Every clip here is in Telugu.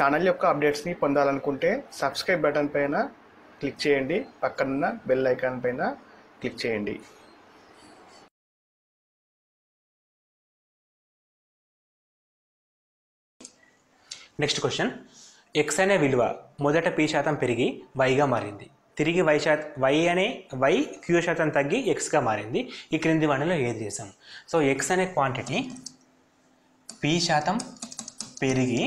ఛానల్ యొక్క అప్డేట్స్ని పొందాలనుకుంటే సబ్స్క్రైబ్ బటన్ పైన క్లిక్ చేయండి పక్కనున్న బెల్ ఐకాన్ పైన క్లిక్ చేయండి నెక్స్ట్ క్వశ్చన్ ఎక్స్ అనే విలువ మొదట పి శాతం పెరిగి వైగా మారింది తిరిగి వై శాతం వై అనే వై క్యూ శాతం తగ్గి ఎక్స్గా మారింది ఈ క్రింది వాటిలో ఏది చేసాం సో ఎక్స్ అనే క్వాంటిటీ పి శాతం పెరిగి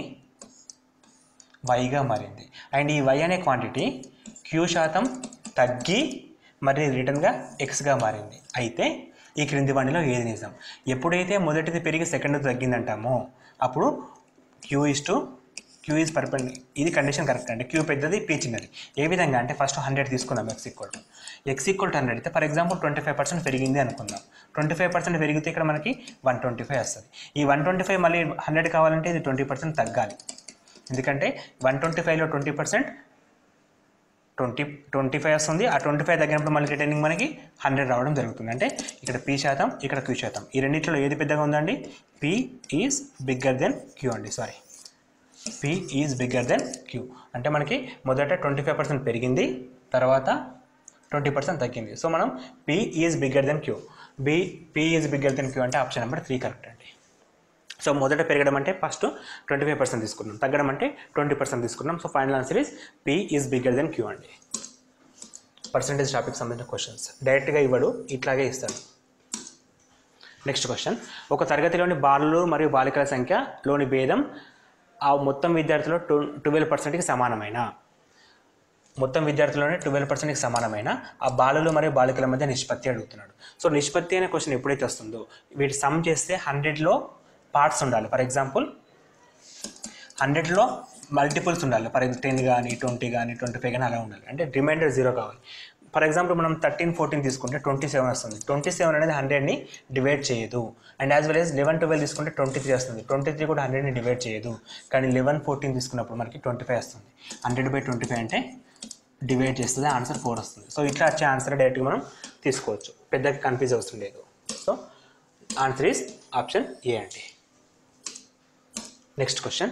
వైగా మారింది అండ్ ఈ వై అనే క్వాంటిటీ క్యూ శాతం తగ్గి మరి రిటర్న్గా ఎక్స్గా మారింది అయితే ఈ క్రింది వాటిలో ఏది నిజం ఎప్పుడైతే మొదటిది పెరిగి సెకండ్ తగ్గిందంటామో అప్పుడు Q is to Q is పర్పెండి ఇది కండిషన్ కరెక్ట్ అంటే క్యూ పెద్దది పీ చిన్నది ఏ విధంగా అంటే ఫస్ట్ హండ్రెడ్ తీసుకుందాం X equal to X equal to hundred అయితే for example twenty five percent పెరిగింది అనుకుందాం ట్వంటీ ఫైవ్ పర్సెంట్ పెరిగితే ఇక్కడ మనకి వన్ ట్వంటీ ఫైవ్ వస్తుంది ఈ వన్ ట్వంటీ ఫైవ్ మళ్ళీ హండ్రెడ్ కావాలంటే ఇది ట్వంటీ పర్సెంట్ తగ్గాలి ఎందుకంటే వన్ ట్వంటీ ఫైవ్లో twenty percent twenty twenty five వస్తుంది ఆ ట్వంటీ ఫైవ్ తగ్గినప్పుడు మళ్ళీ రిటర్నింగ్ మనకి హండ్రెడ్ రావడం జరుగుతుంది అంటే ఇక్కడ పీ శాతం ఇక్కడ క్యూ శాతం ఈ రెండింటిలో ఏది పెద్దగా ఉందండి P is bigger than Q అండి sorry P is bigger than Q అంటే మనకి మొదట ట్వంటీ ఫైవ్ పర్సెంట్ పెరిగింది తర్వాత ట్వంటీ పర్సెంట్ తగ్గింది సో మనం P is bigger than Q B P is bigger than Q అంటే ఆప్షన్ నెంబర్ త్రీ కరెక్ట్ అండి సో మొదట పెరగడం అంటే ఫస్ట్ ట్వంటీ ఫైవ్ పర్సెంట్ తీసుకున్నాం తగ్గడం అంటే ట్వంటీ పర్సెంట్ తీసుకున్నాం so final answer is P is bigger than Q అండి పర్సంటేజ్ టాపిక్ సంబంధించిన క్వశ్చన్స్ డైరెక్ట్గా ఇవ్వడు ఇట్లాగే ఇస్తాడు నెక్స్ట్ క్వశ్చన్ ఒక తరగతిలోని బాలులు మరియు బాలికల సంఖ్యలోని భేదం ఆ మొత్తం విద్యార్థులు టు ట్వెల్వ్ పర్సెంట్కి సమానమైన మొత్తం విద్యార్థుల్లోనే ట్వెల్వ్ పర్సెంట్కి సమానమైన ఆ బాలులు మరియు బాలికల మధ్య నిష్పత్తి అడుగుతున్నాడు సో నిష్పత్తి అనే క్వశ్చన్ ఎప్పుడైతే వస్తుందో వీటి సమ్ చేస్తే హండ్రెడ్లో పార్ట్స్ ఉండాలి ఫర్ ఎగ్జాంపుల్ హండ్రెడ్లో మల్టిపుల్స్ ఉండాలి ఫర్ టెన్ కానీ ట్వంటీ కానీ ట్వంటీ ఫైవ్ కానీ అలా ఉండాలి అంటే రిమైండర్ జీరో కావాలి ఫర్ ఎగ్జాంపుల్ మనం థర్టీన్ ఫోర్టీన్ తీసుకుంటే ట్వంటీ సెవెన్ వస్తుంది ట్వంటీ సెవెన్ అనేది హండ్రెడ్ని డివైడ్ చేయదు and as well as eleven twelve తీసుకుంటే ట్వంటీ త్రీ వస్తుంది ట్వంటీ త్రీ కూడా హండ్రెడ్ని డివైడ్ చేయదు కానీ లెవెన్ ఫోర్టీన్ తీసుకున్నప్పుడు మనకి ట్వంటీ ఫైవ్ వస్తుంది హండ్రెడ్ బై ట్వంటీ ఫైవ్ అంటే డివైడ్ చేస్తుంది ఆన్సర్ ఫోర్ వస్తుంది సో ఇట్లా వచ్చే ఆన్సర్ డైరెక్ట్గా మనం తీసుకోవచ్చు పెద్దగా కన్ఫ్యూజ్ అవసరం లేదు so answer is option A అండి నెక్స్ట్ క్వశ్చన్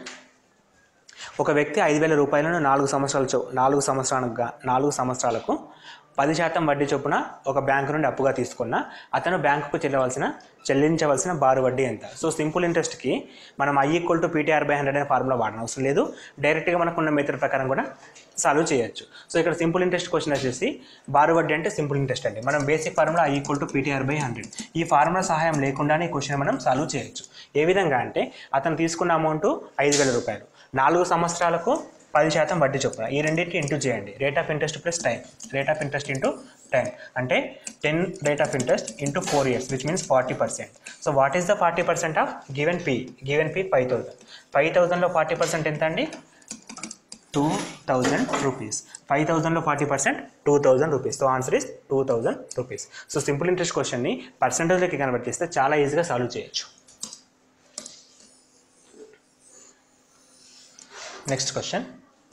ఒక వ్యక్తి ఐదు వేల రూపాయలను నాలుగు సంవత్సరాల చొ నాలుగు సంవత్సరాలకు గా- నాలుగు సంవత్సరాలకు పది శాతం వడ్డీ చొప్పున ఒక బ్యాంకు నుండి అప్పుగా తీసుకున్న అతను బ్యాంకుకు చెల్లవలసిన చెల్లించవలసిన బారు వడ్డీ ఎంత సో సింపుల్ ఇంట్రెస్ట్కి మనం I equal to PTR by hundred అనే ఫార్ములా వాడనవసరం అవసరం లేదు డైరెక్ట్గా మనకున్న మెథడ్ ప్రకారం కూడా సాల్వ్ చేయొచ్చు సో ఇక్కడ సింపుల్ ఇంట్రెస్ట్ క్వశ్చన్ వచ్చేసి బారు వడ్డీ అంటే సింపుల్ ఇంట్రెస్ట్ అండి మనం basic formula I equal to PTR by hundred ఈ ఫార్ములా సహాయం లేకుండానే ఈ క్వశ్చన్ మనం సాల్వ్ చేయొచ్చు ఏ విధంగా అంటే అతను తీసుకున్న అమౌంట్ ఐదు వేల రూపాయలు నాలుగు సంవత్సరాలకు పది శాతం వడ్డీ చొప్పున ఈ రెండింటిని ఇంటూ చేయండి rate of interest plus time rate of interest into ten అంటే ten rate of interest into four years which means forty percent so what is the forty percent of given P given P five thousand five థౌసండ్లో ఫార్టీ పర్సెంట్ ఎంత అండి టూ థౌజండ్ రూపీస్ ఫైవ్ థౌజండ్లో forty percent two thousand rupees so answer is two thousand rupees so simple interest క్వశ్చన్ని పర్సెంటేజ్లోకి కన్వర్ట్ చేస్తే చాలా ఈజీగా సాల్వ్ చేయొచ్చు నెక్స్ట్ క్వశ్చన్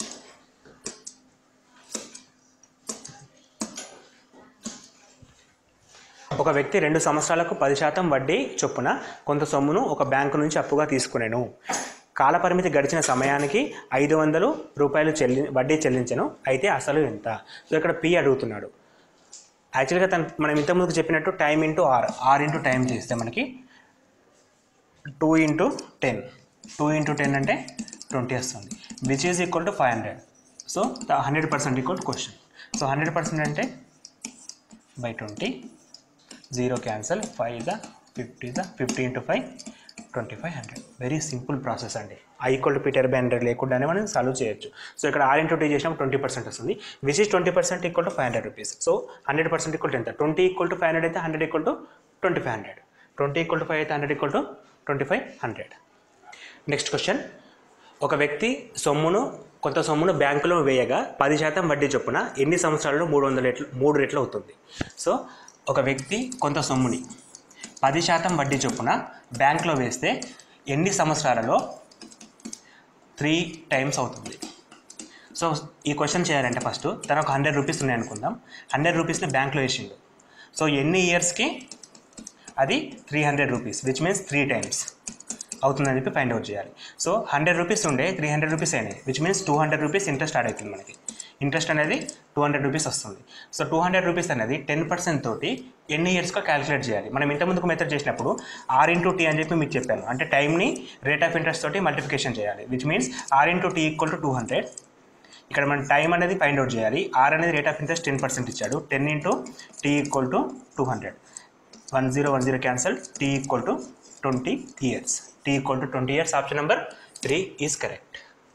ఒక వ్యక్తి రెండు సంవత్సరాలకు పది శాతం వడ్డీ చొప్పున కొంత సొమ్మును ఒక బ్యాంకు నుంచి అప్పుగా తీసుకునేను కాలపరిమితి గడిచిన సమయానికి ఐదు వందలు రూపాయలు చెల్లి వడ్డీ చెల్లించను అయితే అసలు ఎంత సో ఇక్కడ పి అడుగుతున్నాడు యాక్చువల్గా తను మనం ఇంతకుముందు చెప్పినట్టు time into R R into time చేస్తే మనకి two into ten two into ten అంటే ట్వంటీ వస్తుంది which is equal to five hundred so hundred percent equal to question so hundred percent అంటే by twenty zero cancel five the fifty the fifty into five twenty five hundred very simple process అండి I equal to PTR by hundred లేకుండానే మనం సాల్వ్ చేయొచ్చు సో ఇక్కడ ఆర్ ఇంటూ టీ చేసినప్పుడు ట్వంటీ పర్సెంట్ వస్తుంది which is twenty percent equal to five hundred rupees so hundred percent equal to ఎంత twenty equal to five hundred అయితే hundred equal to twenty five hundred twenty equal to five అయితే hundred equal to twenty five hundred next question ఒక వ్యక్తి సొమ్మును కొంత సొమ్మును బ్యాంకులో వేయగా పది శాతం వడ్డీ చొప్పున ఎన్ని సంవత్సరాల్లో మూడు వందల రెట్లు మూడు రెట్లు అవుతుంది సో ఒక వ్యక్తి కొంత సొమ్ముని పది శాతం వడ్డీ చొప్పున బ్యాంకులో వేస్తే ఎన్ని సంవత్సరాలలో త్రీ టైమ్స్ అవుతుంది సో ఈ క్వశ్చన్ చేయాలంటే ఫస్ట్ తన ఒక హండ్రెడ్ రూపీస్ ఉన్నాయి అనుకుందాం హండ్రెడ్ రూపీస్ని బ్యాంక్లో వేసిండు సో ఎన్ని ఇయర్స్కి అది three hundred rupees which means three times అవుతుందని చెప్పి ఫైండ్ అవుట్ చేయాలి సో హండ్రెడ్ రూపీస్ ఉండే త్రీ హండ్రెడ్ రూపీస్ అయినాయి which means two hundred rupees interest add అవుతుంది మనకి ఇంట్రెస్ట్ అనేది టూ హండ్రెడ్ రూపీస్ వస్తుంది సో టూ హండ్రెడ్ రూపీస్ అనేది టెన్ పర్సెంట్ తోటి ఎన్ని ఇయర్స్గా క్యాలిక్యులేట్ చేయాలి మనం ఇంతకుముందుకు మెథడ్ చేసినప్పుడు ఆర్ ఇంటూ టీ అని చెప్పి మీకు చెప్పాను అంటే టైంని రేట్ ఆఫ్ ఇంట్రెస్ట్ తోటి మల్టిఫికేషన్ చేయాలి which means R into T equal to two hundred ఇక్కడ మనం టైం అనేది ఫైండ్ అవుట్ చేయాలి ఆర్ అనేది rate of interest ten percent ఇచ్చాడు ten into T equal to two hundred one zero one zero cancel T equal to twenty years T equal to twenty years option number three is correct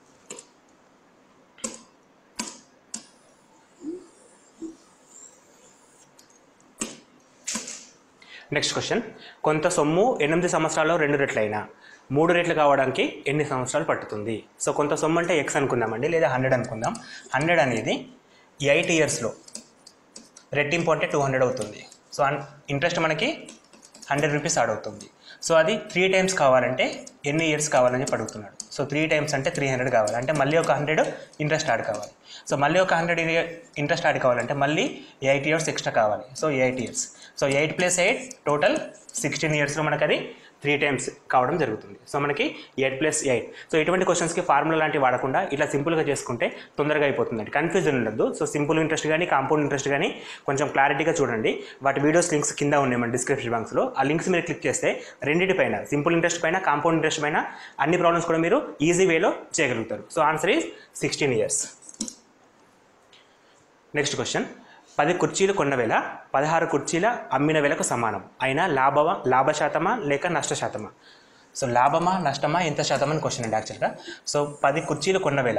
next question కొంత సొమ్ము ఎనిమిది సంవత్సరాల్లో రెండు రెట్లయినా మూడు రెట్లు కావడానికి ఎన్ని సంవత్సరాలు పట్టుతుంది సో కొంత సొమ్ము అంటే ఎక్స్ అనుకుందామండి లేదా హండ్రెడ్ అనుకుందాం హండ్రెడ్ అనేది ఎయిట్ ఇయర్స్లో రెట్టింపు అంటే టూ హండ్రెడ్ అవుతుంది సో ఇంట్రెస్ట్ మనకి హండ్రెడ్ రూపీస్ యాడ్ అవుతుంది సో అది త్రీ టైమ్స్ కావాలంటే ఎన్ని ఇయర్స్ కావాలని చెప్పి అడుగుతున్నాడు సో త్రీ టైమ్స్ అంటే త్రీ హండ్రెడ్ కావాలి అంటే మళ్ళీ ఒక హండ్రెడ్ ఇంట్రెస్ట్ యాడ్ కావాలి సో మళ్ళీ ఒక హండ్రెడ్ ఇంట్రెస్ట్ యాడ్ కావాలంటే మళ్ళీ ఎయిట్ ఇయర్స్ ఎక్స్ట్రా కావాలి so eight years so eight plus eight total sixteen ఇయర్స్లో మనకు అది త్రీ టైమ్స్ కావడం జరుగుతుంది సో మనకి ఎయిట్ ప్లస్ ఎయిట్ సో ఇటువంటి క్వశ్చన్స్కి ఫార్ములా లాంటివి వాడకుండా ఇట్లా సింపుల్గా చేసుకుంటే తొందరగా అయిపోతుందండి కన్ఫ్యూజన్ ఉండదు సో సింపుల్ ఇంట్రెస్ట్ కానీ కాంపౌండ్ ఇంట్రెస్ట్ కానీ కొంచెం క్లారిటీగా చూడండి వాటి వీడియోస్ లింక్స్ కింద ఉన్నాయి మన డిస్క్రిప్షన్ బాక్స్లో ఆ లింక్స్ మీరు క్లిక్ చేస్తే రెండింటి పైన సింపుల్ ఇంట్రెస్ట్ పైన కాంపౌండ్ ఇంట్రెస్ట్ పైన అన్ని ప్రాబ్లమ్స్ కూడా మీరు ఈజీ వేలో చేయగలుగుతారు so answer is sixteen years next question పది కుర్చీలు కొన్న వేళ పదహారు కుర్చీల అమ్మిన వేలకు సమానం అయినా లాభమా లాభ శాతమా లేక నష్ట శాతమా సో లాభమా నష్టమా ఎంత శాతం అని క్వశ్చన్ అండి యాక్చువల్గా సో పది కుర్చీలు కొన్న వేళ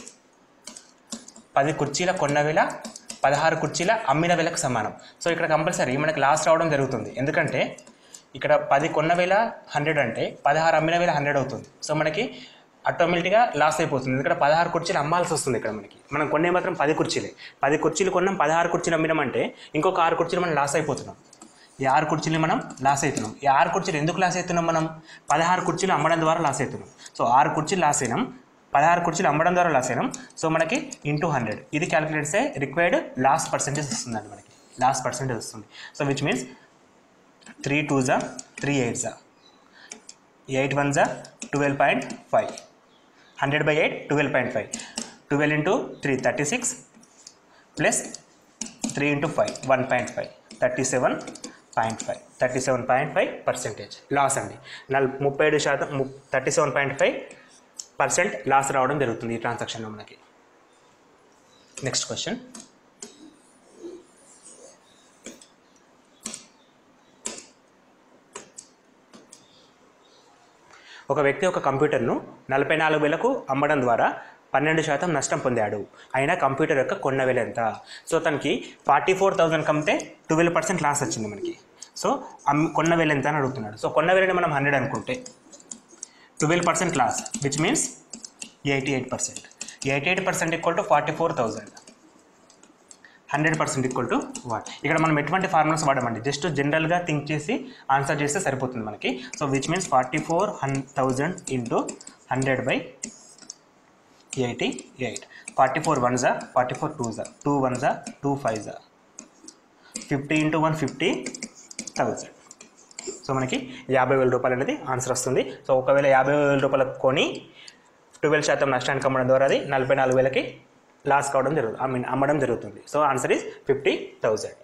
పది కుర్చీల కొన్న వేళ పదహారు కుర్చీల అమ్మిన వేలకు సమానం సో ఇక్కడ కంపల్సరీ మనకి లాస్ రావడం జరుగుతుంది ఎందుకంటే ఇక్కడ పది కొన్న వేల హండ్రెడ్ అంటే పదహారు అమ్మిన వేల హండ్రెడ్ అవుతుంది సో మనకి ఆటోమేటిక్గా లాస్ అయిపోతుంది ఎందుకంటే పదహారు కుర్చీలు అమ్మాల్సి వస్తుంది ఇక్కడ మనకి మనం కొనే మాత్రం పది కుర్చీలే పది కుర్చీలు కొన్నాం పదహారు కుర్చీలు అమ్మినామంటే ఇంకొక ఆరు కుర్చీలు మనం లాస్ అయిపోతున్నాం ఈ ఆరు కుర్చీలు మనం లాస్ అవుతున్నాం ఈ ఆరు కుర్చీలు ఎందుకు లాస్ అవుతున్నాం మనం పదహారు కుర్చీలు అమ్మడం ద్వారా లాస్ అవుతున్నాం సో ఆరు కుర్చీలు లాస్ అయినాం పదహారు కుర్చీలు అమ్మడం ద్వారా లాస్ అయినాం సో మనకి ఇంటూ హండ్రెడ్ ఇది క్యాలిక్యులేట్ చేస్తే రిక్వైర్డ్ లాస్ పర్సెంటేజ్ వస్తుందండి మనకి లాస్ పర్సెంటేజ్ వస్తుంది so which means three two జా త్రీ ఎయిట్ జా ఎయిట్ వన్ జా twelve point five hundred by eight twelve point five twelve into three thirty six plus three into five one point five thirty seven point five thirty seven point five percentage loss అండి నల్ ముప్పై ఏడు శాతం ము thirty seven point five percent loss రావడం జరుగుతుంది ఈ ట్రాన్సాక్షన్లో మనకి నెక్స్ట్ క్వశ్చన్ ఒక వ్యక్తి ఒక కంప్యూటర్ను నలభై నాలుగు వేలకు అమ్మడం ద్వారా పన్నెండు శాతం నష్టం పొందాడు అయినా కంప్యూటర్ యొక్క కొన్న వేల ఎంత సో తనకి ఫార్టీ ఫోర్ థౌజండ్ కమ్మితే ట్వెల్వ్ పర్సెంట్ లాస్ వచ్చింది మనకి సో అమ్ కొన్న వేల ఎంత అని అడుగుతున్నాడు సో కొన్న వేలని మనం హండ్రెడ్ అనుకుంటే twelve percent loss which means eighty eight percent eighty eight percent equal to forty four thousand hundred percent equal to one ఇక్కడ మనం ఎటువంటి ఫార్ములాస్ వాడమండి జస్ట్ జనరల్గా థింక్ చేసి ఆన్సర్ చేస్తే సరిపోతుంది మనకి so which means forty four హన్ thousand into hundred by eighty eight forty four one జా ఫార్టీ ఫోర్ టూ జా టూ వన్ జా టూ ఫైవ్ జా fifty into one fifty thousand so మనకి యాభై వేల రూపాయలు అనేది ఆన్సర్ వస్తుంది సో ఒకవేళ యాభై వేల రూపాయలకు కొని ట్వెల్వ్ శాతం నష్టానికి అమ్మడం ద్వారా అది నలభై నాలుగు వేలకి లాస్ కావడం జరుగుతుంది ఐ మీన్ అమ్మడం జరుగుతుంది so answer is fifty thousand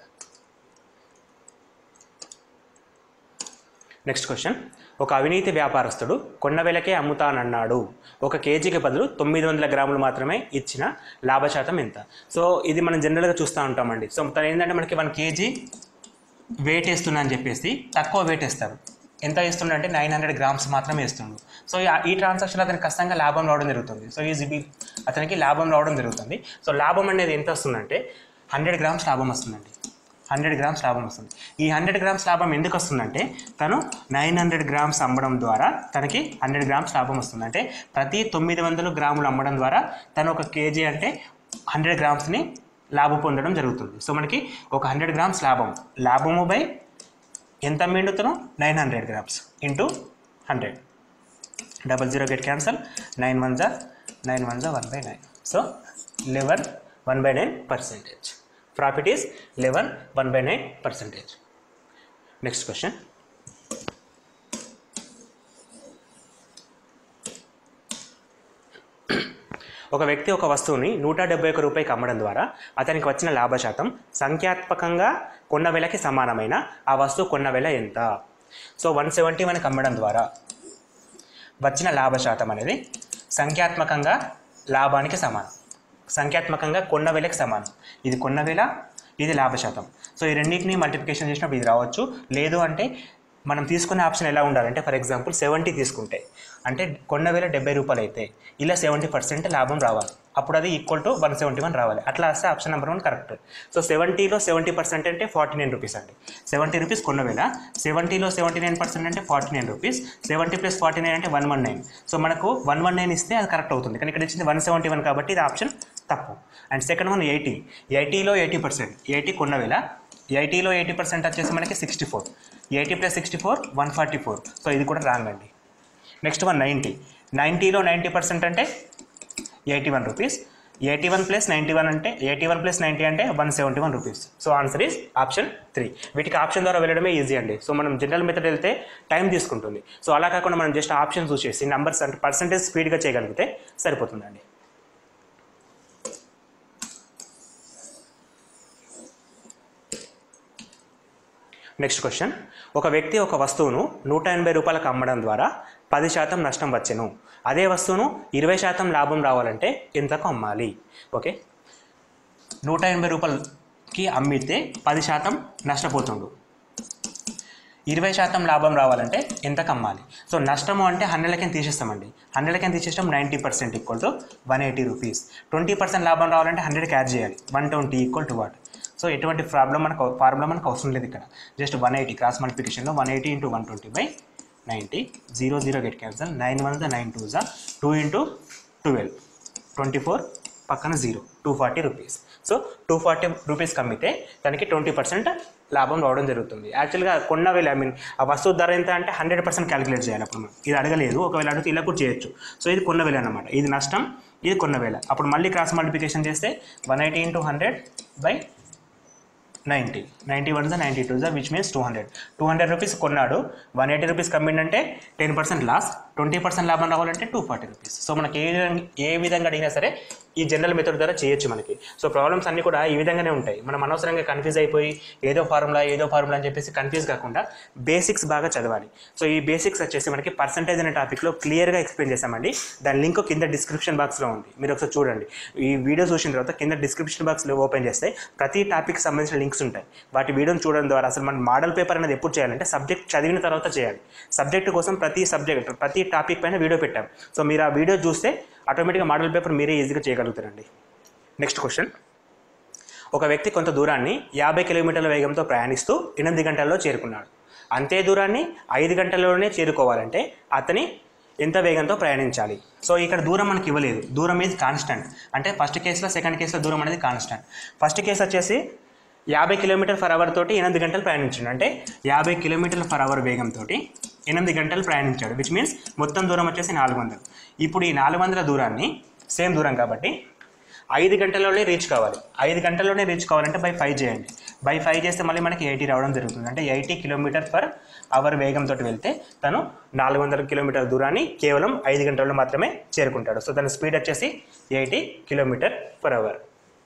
next question ఒక అవినీతి వ్యాపారస్తుడు కొన్న వేలకే అమ్ముతానన్నాడు ఒక కేజీకి బదులు తొమ్మిది వందల గ్రాములు మాత్రమే ఇచ్చిన లాభశాతం ఎంత సో ఇది మనం జనరల్గా చూస్తూ ఉంటామండి సో తను ఏంటంటే మనకి వన్ కేజీ వెయిట్ వేస్తున్నా అని చెప్పేసి తక్కువ వెయిట్ వేస్తాడు ఎంత వేస్తుండ అంటే నైన్ హండ్రెడ్ గ్రామ్స్ మాత్రమే వేస్తుండు సో ఈ- ఈ ట్రాన్సాక్షన్ అతనికి ఖచ్చితంగా లాభం రావడం జరుగుతుంది సో ఈజీ అతనికి లాభం రావడం జరుగుతుంది సో లాభం అనేది ఎంత వస్తుందంటే హండ్రెడ్ గ్రామ్స్ లాభం వస్తుందండి హండ్రెడ్ గ్రామ్స్ లాభం వస్తుంది ఈ హండ్రెడ్ గ్రామ్స్ లాభం ఎందుకు వస్తుందంటే తను నైన్ హండ్రెడ్ గ్రామ్స్ అమ్మడం ద్వారా తనకి హండ్రెడ్ గ్రామ్స్ లాభం వస్తుంది అంటే ప్రతి తొమ్మిది వందలు గ్రాములు అమ్మడం ద్వారా తను ఒక కేజీ అంటే హండ్రెడ్ గ్రామ్స్ని లాభం పొందడం జరుగుతుంది సో మనకి ఒక హండ్రెడ్ గ్రామ్స్ లాభం లాభము బై ఎంత అమ్మిండుతున్నాం nine hundred grams into hundred double zero get cancel nine one జా నైన్ వన్ జా one by nine so eleven one by nine percentage profit is eleven one by nine percentage next question ఒక వ్యక్తి ఒక వస్తువుని నూట డెబ్బై ఒక రూపాయికి అమ్మడం ద్వారా అతనికి వచ్చిన లాభ శాతం సంఖ్యాత్మకంగా కొన్న వెలకి సమానమైన ఆ వస్తువు కొన్న వెల ఎంత సో వన్ సెవెంటీ మనకి అమ్మడం ద్వారా వచ్చిన లాభ శాతం అనేది సంఖ్యాత్మకంగా లాభానికి సమానం సంఖ్యాత్మకంగా కొన్న వెలకి సమానం ఇది కొన్న వెల ఇది లాభ శాతం సో ఈ రెండింటిని మల్టిప్లికేషన్ చేసినప్పుడు ఇది రావచ్చు లేదు అంటే మనం తీసుకునే ఆప్షన్ ఎలా ఉండాలంటే ఫర్ ఎగ్జాంపుల్ సెవెంటీ తీసుకుంటే అంటే కొన్న వేల డెబ్బై రూపాయలు అయితే ఇలా సెవెంటీ పర్సెంట్ లాభం రావాలి అప్పుడు అది equal to one seventy one రావాలి అట్లా వస్తే option number one correct so సెవెంటీలో సెవెంటీ పర్సెంట్ అంటే ఫార్టీ నైన్ రూపీస్ అండి సెవెంటీ రూపీస్ కొన్న వేల సెవెంటీలో సెవెంటీ నైన్ పర్సెంట్ అంటే forty nine rupees seventy plus forty nine అంటే వన్ వన్ నైన్ సో మనకు వన్ వన్ నైన్ ఇస్తే అది కరెక్ట్ అవుతుంది కానీ ఇక్కడ ఇచ్చింది వన్ సెవెంటీ వన్ కాబట్టి ఇది ఆప్షన్ తప్పు అండ్ సెకండ్ వన్ ఎయిటీ ఎయిటీలో ఎయిటీ పర్సెంట్ ఎయిటీ కొన్న వేల ఎయిటీలో ఎయిటీ పర్సెంట్ వచ్చేసి మనకి sixty four eighty plus sixty four one forty four so ఇది కూడా రాంగ్ అండి నెక్స్ట్ వన్ నైంటీ నైంటీలో నైంటీ పర్సెంట్ అంటే eighty one rupees eighty one plus ninety one అంటే ఎయిటీ వన్ ప్లస్ నైంటీ అంటే one seventy one rupees so answer is option three వీటికి ఆప్షన్ ద్వారా వెళ్ళడమే ఈజీ అండి సో మనం జనరల్ మెథడ్ వెళ్తే టైం తీసుకుంటుంది సో అలా కాకుండా మనం జస్ట్ ఆప్షన్ చూస్ చేసి నెంబర్స్ అంటే పర్సంటేజ్ స్పీడ్గా చేయగలిగితే సరిపోతుందండి నెక్స్ట్ క్వశ్చన్ ఒక వ్యక్తి ఒక వస్తువును నూట ఎనభై రూపాయలకు అమ్మడం ద్వారా పది శాతం నష్టం వచ్చెను అదే వస్తువును ఇరవై శాతం లాభం రావాలంటే ఎంతకు అమ్మాలి ఓకే నూట ఎనభై రూపాయలకి అమ్మితే పది శాతం నష్టపోతుండు ఇరవై శాతం లాభం రావాలంటే ఎంతకు అమ్మాలి సో నష్టము అంటే హండ్రెడ్లకి తీసేస్తామండి హండ్రెడ్లకి తీసేస్తాం ninety percent equal to one eighty rupees twenty percent లాభం రావాలంటే హండ్రెడ్కి యాడ్ చేయాలి one twenty equal to what so ఎటువంటి ప్రాబ్లం మనకు ఫార్ములా మనకు అవసరం లేదు ఇక్కడ జస్ట్ వన్ ఎయిటీ క్రాస్ మల్టిప్లికేషన్లో one eighty into one twenty by ninety zero zero get cancel nine one ద నైన్ టూ జా two into twelve twenty four పక్కన zero two forty rupees so two forty రూపీస్కి అమ్మితే దానికి ట్వంటీ పర్సెంట్ లాభం రావడం జరుగుతుంది యాక్చువల్గా కొన్న వేల ఐ మీన్ ఆ వస్తువు ధర ఎంత అంటే హండ్రెడ్ పర్సెంట్ క్యాలిక్యులేట్ చేయాలి అప్పుడు మనం ఇది అడగలేదు ఒకవేళ అడిగితే ఇలా కూడా చేయొచ్చు సో ఇది కొన్న వేల అనమాట ఇది నష్టం ఇది కొన్న వేల అప్పుడు మళ్ళీ క్రాస్ మల్టిప్లికేషన్ చేస్తే one eighty into hundred by ninety ninety one జా నైంటీ టూ జా which means two hundred two hundred rupees కొన్నాడు వన్ ఎయిటీ రూపీస్ కమ్మిండంటే ten percent loss twenty percent లాభం రావాలంటే టూ ఫార్టీ రూపీస్ సో మనకి ఏ విధంగా ఏ విధంగా అడిగినా సరే ఈ జనరల్ మెథడ్ ద్వారా చేయొచ్చు మనకి సో ప్రాబ్లమ్స్ అన్నీ కూడా ఈ విధంగానే ఉంటాయి మనం అనవసరంగా కన్ఫ్యూజ్ అయిపోయి ఏదో ఫార్ములా ఏదో ఫార్ములా అని చెప్పేసి కన్ఫ్యూజ్ కాకుండా బేసిక్స్ బాగా చదవాలి సో ఈ బేసిక్స్ వచ్చేసి మనకి పర్సంటేజ్ అనే టాపిక్లో క్లియర్గా ఎక్స్ప్లెయిన్ చేస్తామండి దాని లింక్ కింద డిస్క్రిప్షన్ బాక్స్లో ఉంది మీరు ఒకసారి చూడండి ఈ వీడియో చూసిన తర్వాత కింద డిస్క్రిప్షన్ బాక్స్లో ఓపెన్ చేస్తే ప్రతి టాపిక్ సంబంధించిన లింక్స్ ఉంటాయి వాటి వీడియోని చూడడం ద్వారా అసలు మనం మోడల్ పేపర్ అనేది ఎప్పుడు చేయాలంటే సబ్జెక్ట్ చదివిన తర్వాత చేయాలి సబ్జెక్ట్ కోసం ప్రతి సబ్జెక్ట్ ప్రతి టాపిక్ పైన వీడియో పెట్టాం సో మీరు ఆ వీడియో చూస్తే ఆటోమేటిక్గా మోడల్ పేపర్ మీరే ఈజీగా చేయగలుగుతారండి నెక్స్ట్ క్వశ్చన్ ఒక వ్యక్తి కొంత దూరాన్ని యాభై కిలోమీటర్ల వేగంతో ప్రయాణిస్తూ ఎనిమిది గంటల్లో చేరుకున్నాడు అంతే దూరాన్ని ఐదు గంటల్లోనే చేరుకోవాలంటే అతని ఎంత వేగంతో ప్రయాణించాలి సో ఇక్కడ దూరం మనకి ఇవ్వలేదు దూరం ఈజ్ కాన్స్టెంట్ అంటే ఫస్ట్ కేసులో సెకండ్ కేసులో దూరం అనేది కాన్స్టెంట్ ఫస్ట్ కేసు వచ్చేసి యాభై కిలోమీటర్ ఫర్ అవర్ తోటి ఎనిమిది గంటలు ప్రయాణించాడు అంటే యాభై కిలోమీటర్ల ఫర్ అవర్ వేగంతో ఎనిమిది గంటలు ప్రయాణించాడు విచ్ మీన్స్ మొత్తం దూరం వచ్చేసి నాలుగు వందలు ఇప్పుడు ఈ నాలుగు వందల దూరాన్ని సేమ్ దూరం కాబట్టి ఐదు గంటల్లోనే రీచ్ కావాలి ఐదు గంటల్లోనే రీచ్ కావాలంటే బై ఫైవ్ చేయండి బై ఫైవ్ చేస్తే మళ్ళీ మనకి ఎయిటీ రావడం జరుగుతుంది అంటే ఎయిటీ కిలోమీటర్ పర్ అవర్ వేగంతో వెళ్తే తను నాలుగు వందల కిలోమీటర్ దూరాన్ని కేవలం ఐదు గంటల్లో మాత్రమే చేరుకుంటాడు సో దాని స్పీడ్ వచ్చేసి eighty kilometre per hour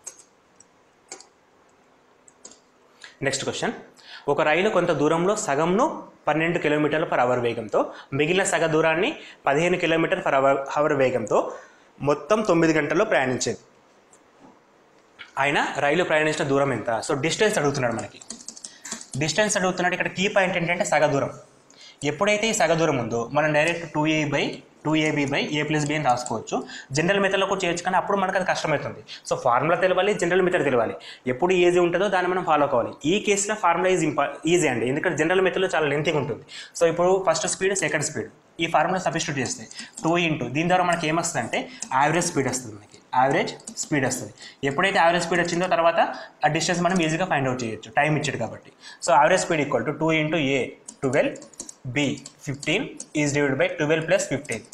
next question ఒక రైలు కొంత దూరంలో సగంను పన్నెండు కిలోమీటర్ల పర్ అవర్ వేగంతో మిగిలిన సగ దూరాన్ని పదిహేను కిలోమీటర్ పర్ అవర్ అవర్ వేగంతో మొత్తం తొమ్మిది గంటల్లో ప్రయాణించేది ఆయన రైలు ప్రయాణించిన దూరం ఎంత సో డిస్టెన్స్ అడుగుతున్నాడు మనకి డిస్టెన్స్ అడుగుతున్నాడు ఇక్కడ కీ పాయింట్ ఏంటంటే సగ దూరం ఎప్పుడైతే ఈ సగ దూరం ఉందో మనం direct two A by two A B by A plus B అని రాసుకోవచ్చు జనరల్ మెథడ్లో కూడా చేయొచ్చు కానీ అప్పుడు మనకు అది కష్టమవుతుంది సో ఫార్ములా తెలవాలి జనరల్ మెథడ్ తెలవాలి ఎప్పుడు ఈజీ ఉంటుందో దాన్ని మనం ఫాలో కావాలి ఈ కేసులో ఫార్ములా ఈజ్ ఇంపా ఈజీ అండి ఎందుకంటే జనరల్ మెథడ్లో చాలా లెంతీగా ఉంటుంది సో ఇప్పుడు ఫస్ట్ స్పీడ్ సెకండ్ స్పీడ్ ఈ ఫార్ములా సబ్స్టిట్యూట్ చేస్తే టూ ఇంటూ దీని ద్వారా మనకి ఏమొస్తుంది అంటే యావరేజ్ స్పీడ్ వస్తుంది మనకి యావరేజ్ స్పీడ్ వస్తుంది ఎప్పుడైతే యావరేజ్ స్పీడ్ వచ్చిందో తర్వాత ఆ డిస్టెన్స్ మనం ఈజీగా ఫైండ్ అవుట్ చేయొచ్చు టైం ఇచ్చాడు కాబట్టి so average speed equal to two into A twelve B fifteen is divide by twelve plus fifteen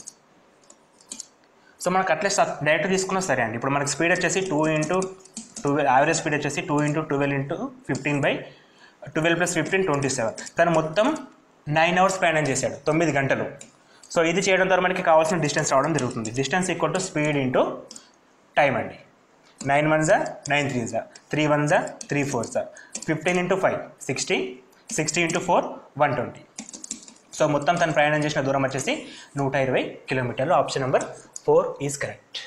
so మనకు అట్లీస్ట్ డైరెక్ట్ తీసుకున్నా సరే అండి ఇప్పుడు మనకి స్పీడ్ వచ్చేసి two into twelve average speed వచ్చేసి two into twelve into fifteen by twelve plus fifteen twenty seven తను మొత్తం నైన్ అవర్స్ ప్రయాణం చేశాడు తొమ్మిది గంటలు సో ఇది చేయడం ద్వారా మనకి కావాల్సిన డిస్టెన్స్ రావడం జరుగుతుంది distance equal to speed into time అండి నైన్ వన్ జా నైన్ త్రీ జా త్రీ వన్ జా త్రీ ఫోర్ జా fifteen into five sixty sixty into four one twenty so మొత్తం తను ప్రయాణం చేసిన దూరం వచ్చేసి నూట ఇరవై కిలోమీటర్లు option number four is correct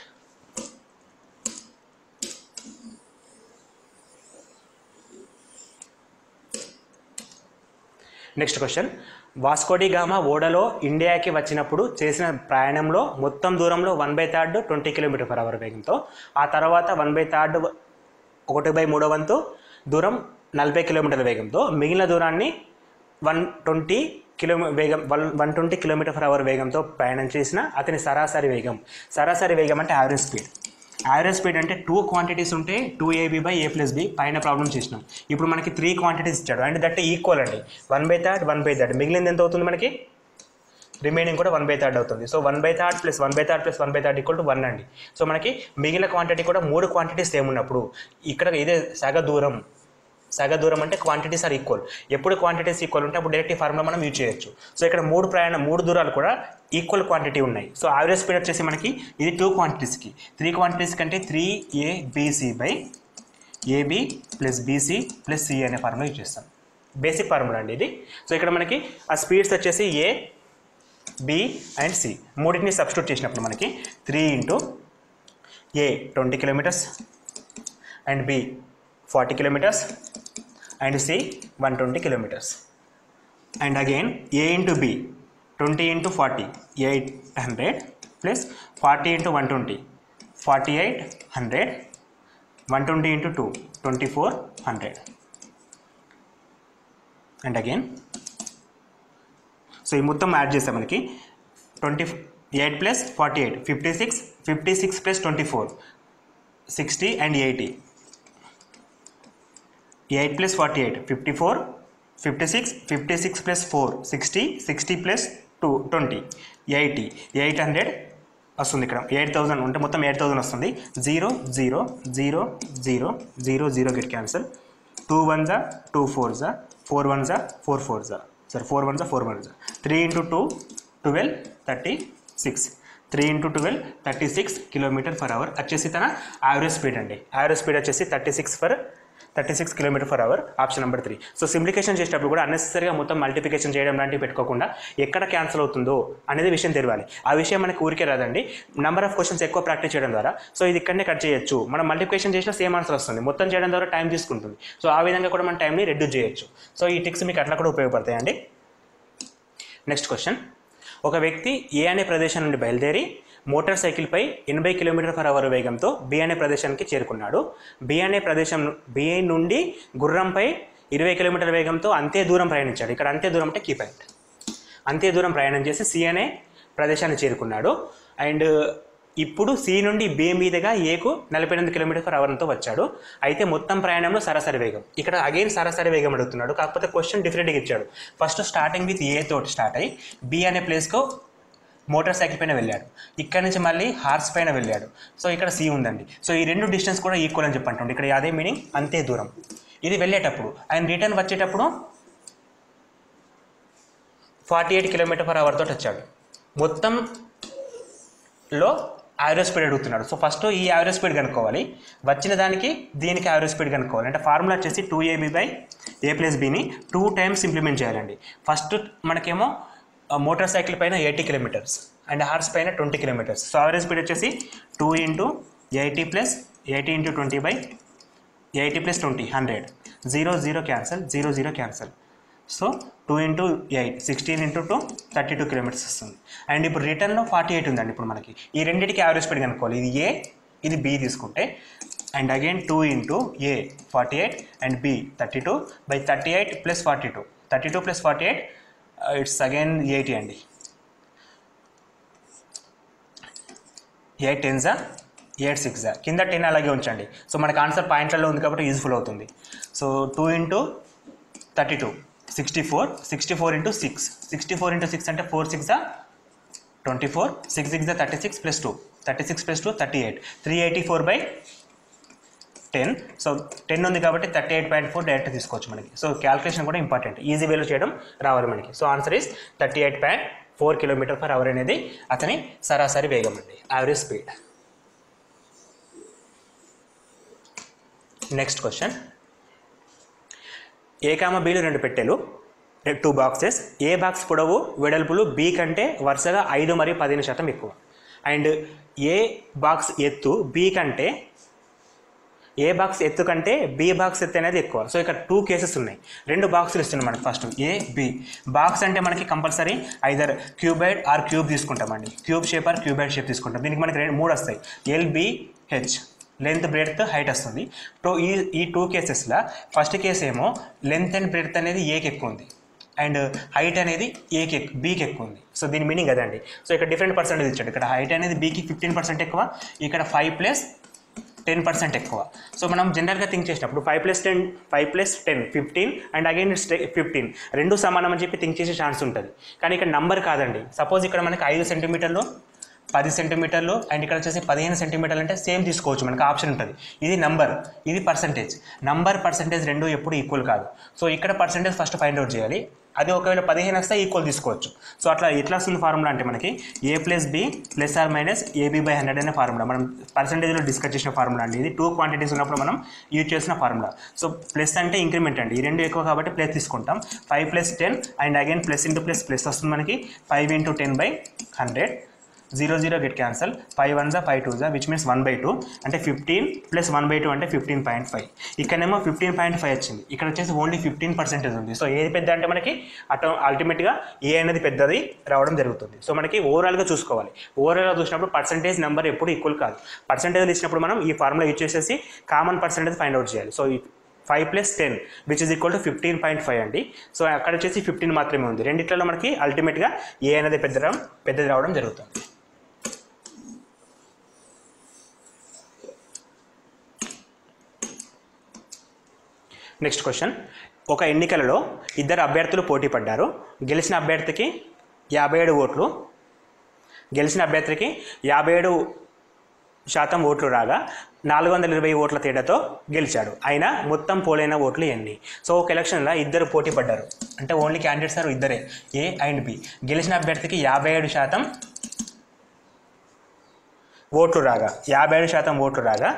next question Vasco da Gama ఓడలో ఇండియాకి వచ్చినప్పుడు చేసిన ప్రయాణంలో మొత్తం దూరంలో one by third twenty kilometre per hour వేగంతో ఆ తర్వాత వన్ బై థర్డ్ ఒకటి బై మూడో వంతు దూరం నలభై కిలోమీటర్ల వేగంతో మిగిలిన దూరాన్ని వన్ ట్వంటీ కిలోమీ వేగం one one twenty kilometre per hour వేగంతో ప్రయాణం చేసిన అతని సరాసరి వేగం సరాసరి వేగం అంటే యావరేజ్ స్పీడ్ యావరేజ్ స్పీడ్ అంటే టూ క్వాంటిటీస్ ఉంటే two A B by A plus B పైన ప్రాబ్లం చేసినాం ఇప్పుడు మనకి త్రీ క్వాంటిటీస్ ఇచ్చాడు అండ్ దట్ ఈక్వల్ అండి one by third one by third మిగిలింది ఎంత అవుతుంది మనకి రిమైనింగ్ కూడా వన్ బై థర్డ్ అవుతుంది so one by third plus one by third plus one by third equal to one అండి సో మనకి మిగిలిన క్వాంటిటీ కూడా మూడు క్వాంటిటీస్ సేమ్ ఉన్నప్పుడు ఇక్కడ ఇదే సగ దూరం సగ దూరం అంటే క్వాంటిటీస్ ఆర్ ఈక్వల్ ఎప్పుడు క్వాంటిటీస్ ఈక్వల్ ఉంటే అప్పుడు డైరెక్ట్ ఈ ఫార్ములా మనం యూజ్ చేయొచ్చు సో ఇక్కడ మూడు ప్రయాణం మూడు దూరాలు కూడా ఈక్వల్ క్వాంటిటీ ఉన్నాయి సో యావరేజ్ స్పీడ్ వచ్చేసి మనకి ఇది టూ క్వాంటిటీస్కి త్రీ క్వాంటిటీస్ కంటే three A B C by A B plus B C plus C అనే ఫార్ములా యూజ్ చేస్తాం బేసిక్ ఫార్ములా అండి ఇది సో ఇక్కడ మనకి ఆ స్పీడ్స్ వచ్చేసి ఏ బి అండ్ సి మూడింటిని సబ్స్టిట్యూట్ చేసినప్పుడు మనకి three into A twenty kilometres and B forty kilometres and C one twenty kilometres and again A into B twenty into forty eight hundred plus forty into one twenty forty eight hundred one twenty into two twenty four hundred and again so ఈ మొత్తం యాడ్ చేస్తే మనకి twenty eight plus forty eight fifty six fifty six plus twenty four sixty and eighty eight plus forty eight fifty four fifty six fifty six plus four sixty sixty plus two twenty eighty eight hundred వస్తుంది ఇక్కడ ఎయిట్ థౌసండ్ ఉంటే మొత్తం ఎయిట్ థౌసండ్ వస్తుంది zero zero zero zero zero zero get cancel two one జా టూ ఫోర్ జా ఫోర్ వన్ జా ఫోర్ ఫోర్ జా సరే ఫోర్ వన్ జా ఫోర్ వన్ జా three into two twelve thirty six three into twelve thirty six kilometre per hour వచ్చేసి తన యావరేజ్ స్పీడ్ అండి యావరేజ్ స్పీడ్ వచ్చేసి thirty six for thirty six kilometre per hour option number three so simplification చేసేటప్పుడు కూడా అన్నెసరీగా మొత్తం మల్టిప్లికేషన్ చేయడం లాంటివి పెట్టుకోకుండా ఎక్కడ క్యాన్సిల్ అవుతుందో అనేది విషయం తెలియాలి ఆ విషయం మనకి ఊరికే రాదండి నెంబర్ ఆఫ్ క్వశ్చన్స్ ఎక్కువ ప్రాక్టీస్ చేయడం ద్వారా సో ఇది ఇక్కడనే కట్ చేయొచ్చు మనం మల్టిప్లికేషన్ చేసినా సేమ్ ఆన్సర్ వస్తుంది మొత్తం చేయడం ద్వారా టైం తీసుకుంటుంది సో ఆ విధంగా కూడా మన టైంని రెడ్యూస్ చేయొచ్చు సో ఈ టిక్స్ మీకు అట్లా కూడా ఉపయోగపడతాయండి నెక్స్ట్ క్వశ్చన్ ఒక వ్యక్తి ఏ అనే ప్రదేశం నుండి బయలుదేరి మోటార్ సైకిల్పై ఎనభై కిలోమీటర్ పర్ అవర్ వేగంతో బి అనే ప్రదేశానికి చేరుకున్నాడు బి అనే ప్రదేశం బి నుండి గుర్రంపై ఇరవై కిలోమీటర్ వేగంతో అంతే దూరం ప్రయాణించాడు ఇక్కడ అంతే దూరం అంటే కీ పాయింట్ అంతే దూరం ప్రయాణం చేసి సి అనే ప్రదేశాన్ని చేరుకున్నాడు అండ్ ఇప్పుడు సి నుండి బి మీదుగా ఏకు నలభై ఎనిమిది కిలోమీటర్ పర్ అవర్తో వచ్చాడు అయితే మొత్తం ప్రయాణంలో సరాసరి వేగం ఇక్కడ అగైన్ సరాసరి వేగం అడుగుతున్నాడు కాకపోతే క్వశ్చన్ డిఫరెంట్గా ఇచ్చాడు ఫస్ట్ స్టార్టింగ్ విత్ ఏ తోటి స్టార్ట్ అయ్యి బి అనే ప్లేస్కు మోటార్ సైకిల్ పైన వెళ్ళాడు ఇక్కడ నుంచి మళ్ళీ హార్స్ పైన వెళ్ళాడు సో ఇక్కడ సి ఉందండి సో ఈ రెండు డిస్టెన్స్ కూడా ఈక్వల్ అని చెప్పండి ఇక్కడ అదే మీనింగ్ అంతే దూరం ఇది వెళ్ళేటప్పుడు ఆయన రిటర్న్ వచ్చేటప్పుడు forty eight kilometre per hour తోటి వచ్చాడు మొత్తంలో యావరేజ్ స్పీడ్ అడుగుతున్నాడు సో ఫస్ట్ ఈ యావరేజ్ స్పీడ్ కనుక్కోవాలి వచ్చిన దానికి దీనికి యావరేజ్ స్పీడ్ కనుక్కోవాలి అంటే ఫార్ములా వచ్చేసి two A B by A plus బీని టూ టైమ్స్ ఇంప్లిమెంట్ చేయాలండి ఫస్ట్ మనకేమో మోటార్ సైకిల్ పైన ఎయిటీ కిలోమీటర్స్ అండ్ హార్స్ పైన twenty kilometres so average speed వచ్చేసి two into eighty plus eighty into twenty by eighty plus twenty hundred zero zero cancel zero zero cancel so two into eight sixteen into two thirty two kilometres వస్తుంది అండ్ ఇప్పుడు రిటర్న్లో ఫార్టీ ఎయిట్ ఉందండి ఇప్పుడు మనకి ఈ రెండింటికి యావరేజ్ స్పీడ్ కనుక్కోవాలి ఇది ఏ ఇది బి తీసుకుంటే and again two into A forty eight and B thirty two by thirty eight plus forty two thirty two plus forty eight it's again eighty అండి ఎయిట్ టెన్జా ఎయిట్ సిక్స్ కింద టెన్ అలాగే ఉంచండి సో మనకి ఆన్సర్ పాయింట్లలో ఉంది కాబట్టి యూజ్ఫుల్ అవుతుంది so two into thirty two sixty four sixty four into six sixty four into six అంటే four six twenty four six six thirty six plus two thirty six plus two thirty eight three eighty four by ten so ten ఉంది కాబట్టి thirty eight point four direct తీసుకోవచ్చు మనకి సో క్యాల్కులేషన్ కూడా ఇంపార్టెంట్ ఈజీ వేలో చేయడం రావాలి మనకి so answer is thirty eight point four kilometre per hour అనేది అతని సరాసరి వేగం అండి average speed next question A కామ బీలు రెండు పెట్టెలు టూ బాక్సెస్ ఏ బాక్స్ పొడవు వెడల్పులు బి కంటే వరుసగా ఐదు మరియు పదిహేను శాతం ఎక్కువ అండ్ ఏ బాక్స్ ఎత్తు బి కంటే ఏ బాక్స్ ఎత్తు కంటే బి బాక్స్ ఎత్తు అనేది ఎక్కువ సో ఇక్కడ టూ కేసెస్ ఉన్నాయి రెండు బాక్సులు ఇస్తున్నాం మనకి ఫస్ట్ ఏ బి బాక్స్ అంటే మనకి compulsory either cuboid or cube తీసుకుంటామండి cube shape or cuboid shape తీసుకుంటాం దీనికి మనకి రెండు మూడు వస్తాయి L B H length breadth height వస్తుంది సో ఈ ఈ టూ కేసెస్లో ఫస్ట్ కేసు ఏమో లెంత్ అండ్ బ్రెడ్త్ అనేది ఏకి ఎక్కువ ఉంది అండ్ హైట్ అనేది ఏకి ఎక్కు బీకి ఎక్కువ ఉంది సో దీని మీనింగ్ అదండి సో ఇక్కడ డిఫరెంట్ పర్సెంటేజ్ ఇచ్చాడు ఇక్కడ హైట్ అనేది బీకి ఫిఫ్టీన్ పర్సెంట్ ఎక్కువ ఇక్కడ ఫైవ్ ప్లస్ టెన్ పర్సెంట్ ఎక్కువ సో మనం జనరల్గా థింక్ చేసినప్పుడు five plus ten five plus ten fifteen and again it's fifteen రెండు సమానం అని చెప్పి థింక్ చేసే ఛాన్స్ ఉంటుంది కానీ ఇక్కడ నంబర్ కాదండి సపోజ్ ఇక్కడ మనకి ఐదు సెంటీమీటర్లు పది సెంటీమీటర్లు అండ్ ఇక్కడ వచ్చేసి పదిహేను సెంటీమీటర్లు అంటే సేమ్ తీసుకోవచ్చు మనకి ఆప్షన్ ఉంటుంది ఇది నంబర్ ఇది పర్సంటేజ్ నంబర్ పర్సంటేజ్ రెండు ఎప్పుడు ఈక్వల్ కాదు సో ఇక్కడ పర్సంటేజ్ ఫస్ట్ ఫైండ్ అవుట్ చేయాలి అది ఒకవేళ పదిహేను వస్తే ఈక్వల్ తీసుకోవచ్చు సో అట్లా ఎట్లా వస్తుంది ఫార్ములా అంటే మనకి A plus B plus R minus A B by hundred అనే ఫార్ములా మనం పర్సంటేజ్లో డిస్కస్ చేసిన ఫార్ములా అండి ఇది టూ క్వాంటిటీస్ ఉన్నప్పుడు మనం యూజ్ చేసిన ఫార్ములా సో ప్లస్ అంటే ఇంక్రిమెంట్ అండి ఈ రెండు ఎక్కువ కాబట్టి ప్లస్ తీసుకుంటాం five plus ten and again plus into plus plus వస్తుంది మనకి five into ten by hundred zero zero get cancel five one జా ఫైవ్ టూ జా which means one by two అంటే fifteen plus one by two అంటే ఫిఫ్టీన్ పాయింట్ ఫైవ్ ఇక్కడేమో ఫిఫ్టీన్ పాయింట్ ఫైవ్ వచ్చింది ఇక్కడ వచ్చేసి ఓన్లీ ఫిఫ్టీన్ పర్సెంటేజ్ ఉంది సో ఏది పెద్ద అంటే మనకి అటు అల్టిమేట్గా ఏ అనేది పెద్దది రావడం జరుగుతుంది సో మనకి ఓవరాల్గా చూసుకోవాలి ఓవరాల్గా చూసినప్పుడు పర్సెంటేజ్ నెంబర్ ఎప్పుడు ఈక్వల్ కాదు పర్సెంటేజ్ ఇచ్చినప్పుడు మనం ఈ ఫార్ములా యూజ్ చేసేసి కామన్ పర్సెంటేజ్ ఫైండ్ అవుట్ చేయాలి so five plus ten which is equal to fifteen point five అండి సో అక్కడ వచ్చేసి ఫిఫ్టీన్ మాత్రమే ఉంది రెండిట్లలో మనకి అల్టిమేట్గా ఏ అనేది పెద్ద పెద్దది రావడం జరుగుతుంది నెక్స్ట్ క్వశ్చన్ ఒక ఎన్నికలలో ఇద్దరు అభ్యర్థులు పోటీ పడ్డారు గెలిచిన అభ్యర్థికి యాభై ఏడు ఓట్లు గెలిచిన అభ్యర్థికి యాభై ఏడు శాతం ఓట్లు రాగా నాలుగు వందల ఇరవై ఓట్ల తేడాతో గెలిచాడు అయినా మొత్తం పోలైన ఓట్లు ఎన్ని సో ఒక ఎలక్షన్లో ఇద్దరు పోటీ పడ్డారు అంటే ఓన్లీ క్యాండిడేట్స్ ఆర్ ఇద్దరే ఏ అండ్ బి గెలిచిన అభ్యర్థికి యాభై ఏడు శాతం ఓట్లు రాగా యాభై ఏడు శాతం ఓట్లు రాగా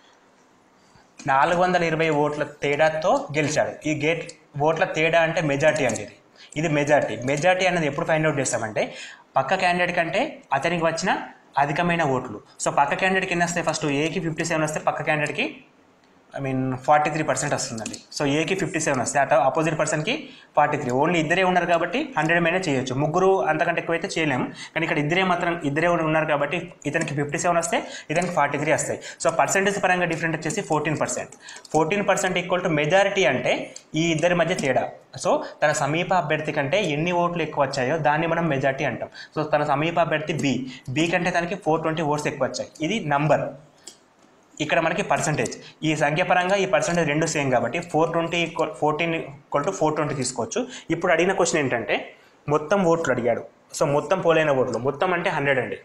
నాలుగు వందల ఇరవై ఓట్ల తేడాతో గెలిచాడు ఈ గేట్ ఓట్ల తేడా అంటే మెజార్టీ అండి ఇది ఇది మెజార్టీ మెజార్టీ అనేది ఎప్పుడు ఫైండ్ అవుట్ చేస్తామంటే పక్క క్యాండిడేట్ కంటే అతనికి వచ్చిన అధికమైన ఓట్లు సో పక్క క్యాండిడేట్కి ఎన్ని వస్తాయి ఫస్ట్ ఏకి ఫిఫ్టీ సెవెన్ వస్తే పక్క క్యాండిడేట్కి I mean forty three percent వస్తుందండి సో ఏకి ఫిఫ్టీ సెవెన్ వస్తే అటు ఆపోజిట్ పర్సన్కి ఫార్టీ త్రీ ఓన్లీ ఇద్దరే ఉన్నారు కాబట్టి హండ్రెడ్ మేనే చేయొచ్చు ముగ్గురు అంతకంటే ఎక్కువైతే చేయలేము కానీ ఇక్కడ ఇద్దరే మాత్రం ఇద్దరే ఉన్నారు కాబట్టి ఇతనికి ఫిఫ్టీ సెవెన్ వస్తే ఇతనికి ఫార్టీ త్రీ వస్తాయి సో పర్సెంటేజ్ పరంగా డిఫరెంట్ వచ్చేసి fourteen percent fourteen percent equal to majority అంటే ఈ ఇద్దరి మధ్య తేడా సో తన సమీప అభ్యర్థి కంటే ఎన్ని ఓట్లు ఎక్కువ వచ్చాయో దాన్ని మనం మెజారిటీ అంటాం సో తన సమీప అభ్యర్థి బి బి కంటే తనకి ఫోర్ ట్వంటీ ఓట్స్ ఎక్కువ వచ్చాయి ఇది నంబర్ ఇక్కడ మనకి పర్సంటేజ్ ఈ సంఖ్యాపరంగా ఈ పర్సంటేజ్ రెండు సేమ్ కాబట్టి four twenty equal fourteen equal to four twenty తీసుకోవచ్చు ఇప్పుడు అడిగిన క్వశ్చన్ ఏంటంటే మొత్తం ఓట్లు అడిగాడు సో మొత్తం పోలైన ఓట్లు మొత్తం అంటే హండ్రెడ్ అండి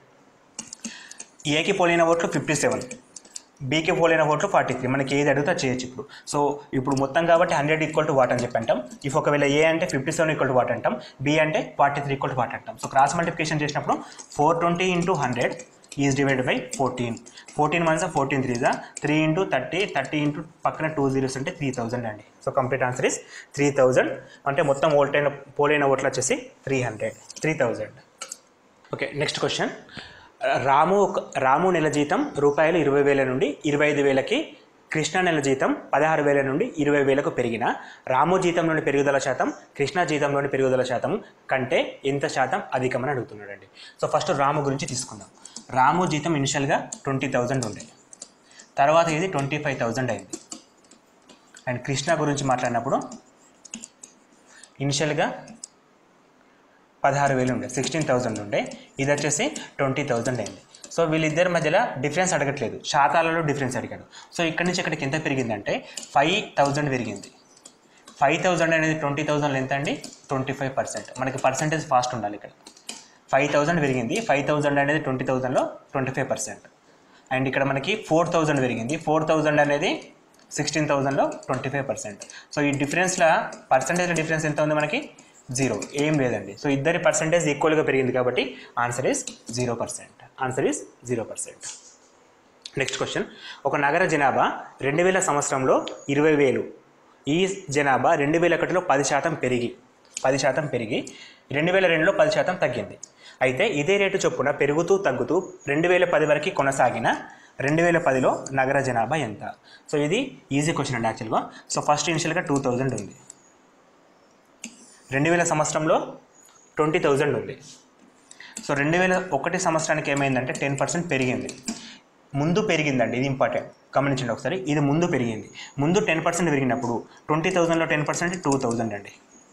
ఏకి పోలైన ఓట్లు ఫిఫ్టీ సెవెన్ బీకి పోలైన ఓట్లు ఫార్టీ త్రీ మనకి ఏది అడుగుతా చేయొచ్చు ఇప్పుడు సో ఇప్పుడు మొత్తం కాబట్టి హండ్రెడ్ ఈక్వల్ టు వాట్ అని చెప్పి అంటాం ఇఫ్ ఒకవేళ ఏ అంటే fifty seven equal to what అంటాం బి అంటే forty three equal to what అంటాం సో క్రాస్ మల్టిప్లికేషన్ చేసినప్పుడు four twenty into hundred is divide by fourteen fourteen ones fourteen త్రీజా three into thirty thirty into పక్కన టూ జీరోస్ అంటే త్రీ థౌజండ్ అండి so complete answer is three thousand అంటే మొత్తం ఓల్టైన పోలైన ఓట్లు వచ్చేసి three hundred three thousand okay next question Ramu ఒక- రాము నెల జీతం రూపాయలు ఇరవై వేల నుండి ఇరవై ఐదు వేలకి కృష్ణ నెల జీతం పదహారు వేల నుండి ఇరవై వేలకు పెరిగిన రాము జీతంలోని పెరుగుదల శాతం కృష్ణ జీతంలోని పెరుగుదల శాతం కంటే ఎంత శాతం అధికమని అడుగుతున్నాడండి సో ఫస్ట్ రాము గురించి తీసుకుందాం రాము జీతం ఇనిషియల్గా ట్వంటీ థౌజండ్ ఉండే తర్వాత ఇది ట్వంటీ ఫైవ్ థౌజండ్ అయింది అండ్ కృష్ణ గురించి మాట్లాడినప్పుడు ఇనిషియల్గా పదహారు వేలు ఉండే సిక్స్టీన్ థౌజండ్ ఉండే ఇది వచ్చేసి ట్వంటీ థౌజండ్ అయింది సో వీళ్ళిద్దరి మధ్యలో డిఫరెన్స్ అడగట్లేదు శాతాలలో డిఫరెన్స్ అడిగాడు సో ఇక్కడి నుంచి ఇక్కడికి ఎంత పెరిగిందంటే ఫైవ్ థౌజండ్ పెరిగింది ఫైవ్ థౌజండ్ అనేది ట్వంటీ థౌజండ్ ఎంత అండి ట్వంటీ ఫైవ్ పర్సెంట్ మనకి పర్సెంటేజ్ ఫాస్ట్ ఉండాలి ఇక్కడ ఫైవ్ థౌజండ్ పెరిగింది ఫైవ్ థౌజండ్ అనేది ట్వంటీ థౌజండ్లో ట్వంటీ ఫైవ్ పర్సెంట్ అండ్ ఇక్కడ మనకి ఫోర్ థౌజండ్ పెరిగింది ఫోర్ థౌజండ్ అనేది సిక్స్టీన్ థౌజండ్లో ట్వంటీ ఫైవ్ పర్సెంట్ సో ఈ డిఫరెన్స్లో పర్సెంటేజ్ డిఫరెన్స్ ఎంత ఉంది మనకి జీరో ఏం లేదండి సో ఇద్దరి పర్సెంటేజ్ ఈక్వల్గా పెరిగింది కాబట్టి answer is zero percent answer is zero percent next question ఒక నగర జనాభా రెండు వేల సంవత్సరంలో ఇరవై వేలు ఈ జనాభా రెండు వేల ఒకటిలో పది శాతం పెరిగి పది శాతం పెరిగి రెండు వేల రెండులో పది శాతం తగ్గింది అయితే ఇదే రేటు చొప్పున పెరుగుతూ తగ్గుతూ రెండు వేల పది వరకు కొనసాగిన రెండు వేల పదిలో నగర జనాభా ఎంత సో ఇది ఈజీ క్వశ్చన్ అండి యాక్చువల్గా సో ఫస్ట్ ఇనిషియల్గా టూ థౌజండ్ ఉంది రెండు వేల సంవత్సరంలో ట్వంటీ థౌజండ్ ఉంది సో రెండు వేల ఒకటి సంవత్సరానికి ఏమైందంటే టెన్ పర్సెంట్ పెరిగింది ముందు పెరిగిందండి ఇది ఇంపార్టెంట్ గమనించండి ఒకసారి ఇది ముందు పెరిగింది ముందు టెన్ పర్సెంట్ పెరిగినప్పుడు ట్వంటీ థౌజండ్లో టెన్ పర్సెంట్ టూ థౌజండ్ అండి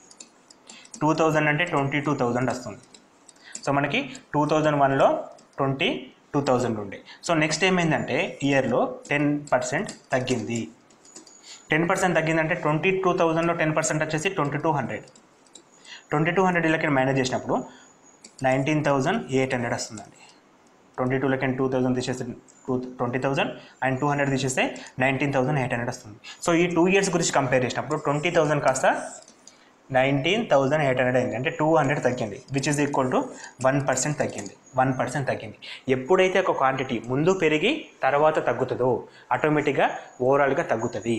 టూ థౌజండ్ అంటే ట్వంటీ టూ థౌజండ్ వస్తుంది సో మనకి టూ థౌజండ్ వన్లో ట్వంటీ టూ థౌజండ్ ఉండే సో నెక్స్ట్ ఏమైందంటే ఇయర్లో టెన్ పర్సెంట్ తగ్గింది టెన్ పర్సెంట్ తగ్గిందంటే ట్వంటీ టూ థౌజండ్లో టెన్ పర్సెంట్ వచ్చేసి twenty two hundred twenty two hundred ఇళ్ళకి మేనేజ్ చేసినప్పుడు నైన్టీన్ థౌజండ్ ఎయిట్ హండ్రెడ్ వస్తుందండి ట్వంటీ టూలకి టూ థౌసండ్ తీసేస్తే two twenty thousand and two hundred తీసేస్తే నైన్టీన్ థౌసండ్ ఎయిట్ హండ్రెడ్ వస్తుంది సో ఈ టూ ఇయర్స్ గురించి కంపేర్ చేసినప్పుడు ట్వంటీ థౌసండ్ కాస్త నైన్టీన్ థౌసండ్ ఎయిట్ హండ్రెడ్ అయింది అంటే టూ హండ్రెడ్ తగ్గింది which is equal to one percent తగ్గింది వన్ పర్సెంట్ తగ్గింది ఎప్పుడైతే ఒక క్వాంటిటీ ముందు పెరిగి తర్వాత తగ్గుతుందో ఆటోమేటిక్గా ఓవరాల్గా తగ్గుతుంది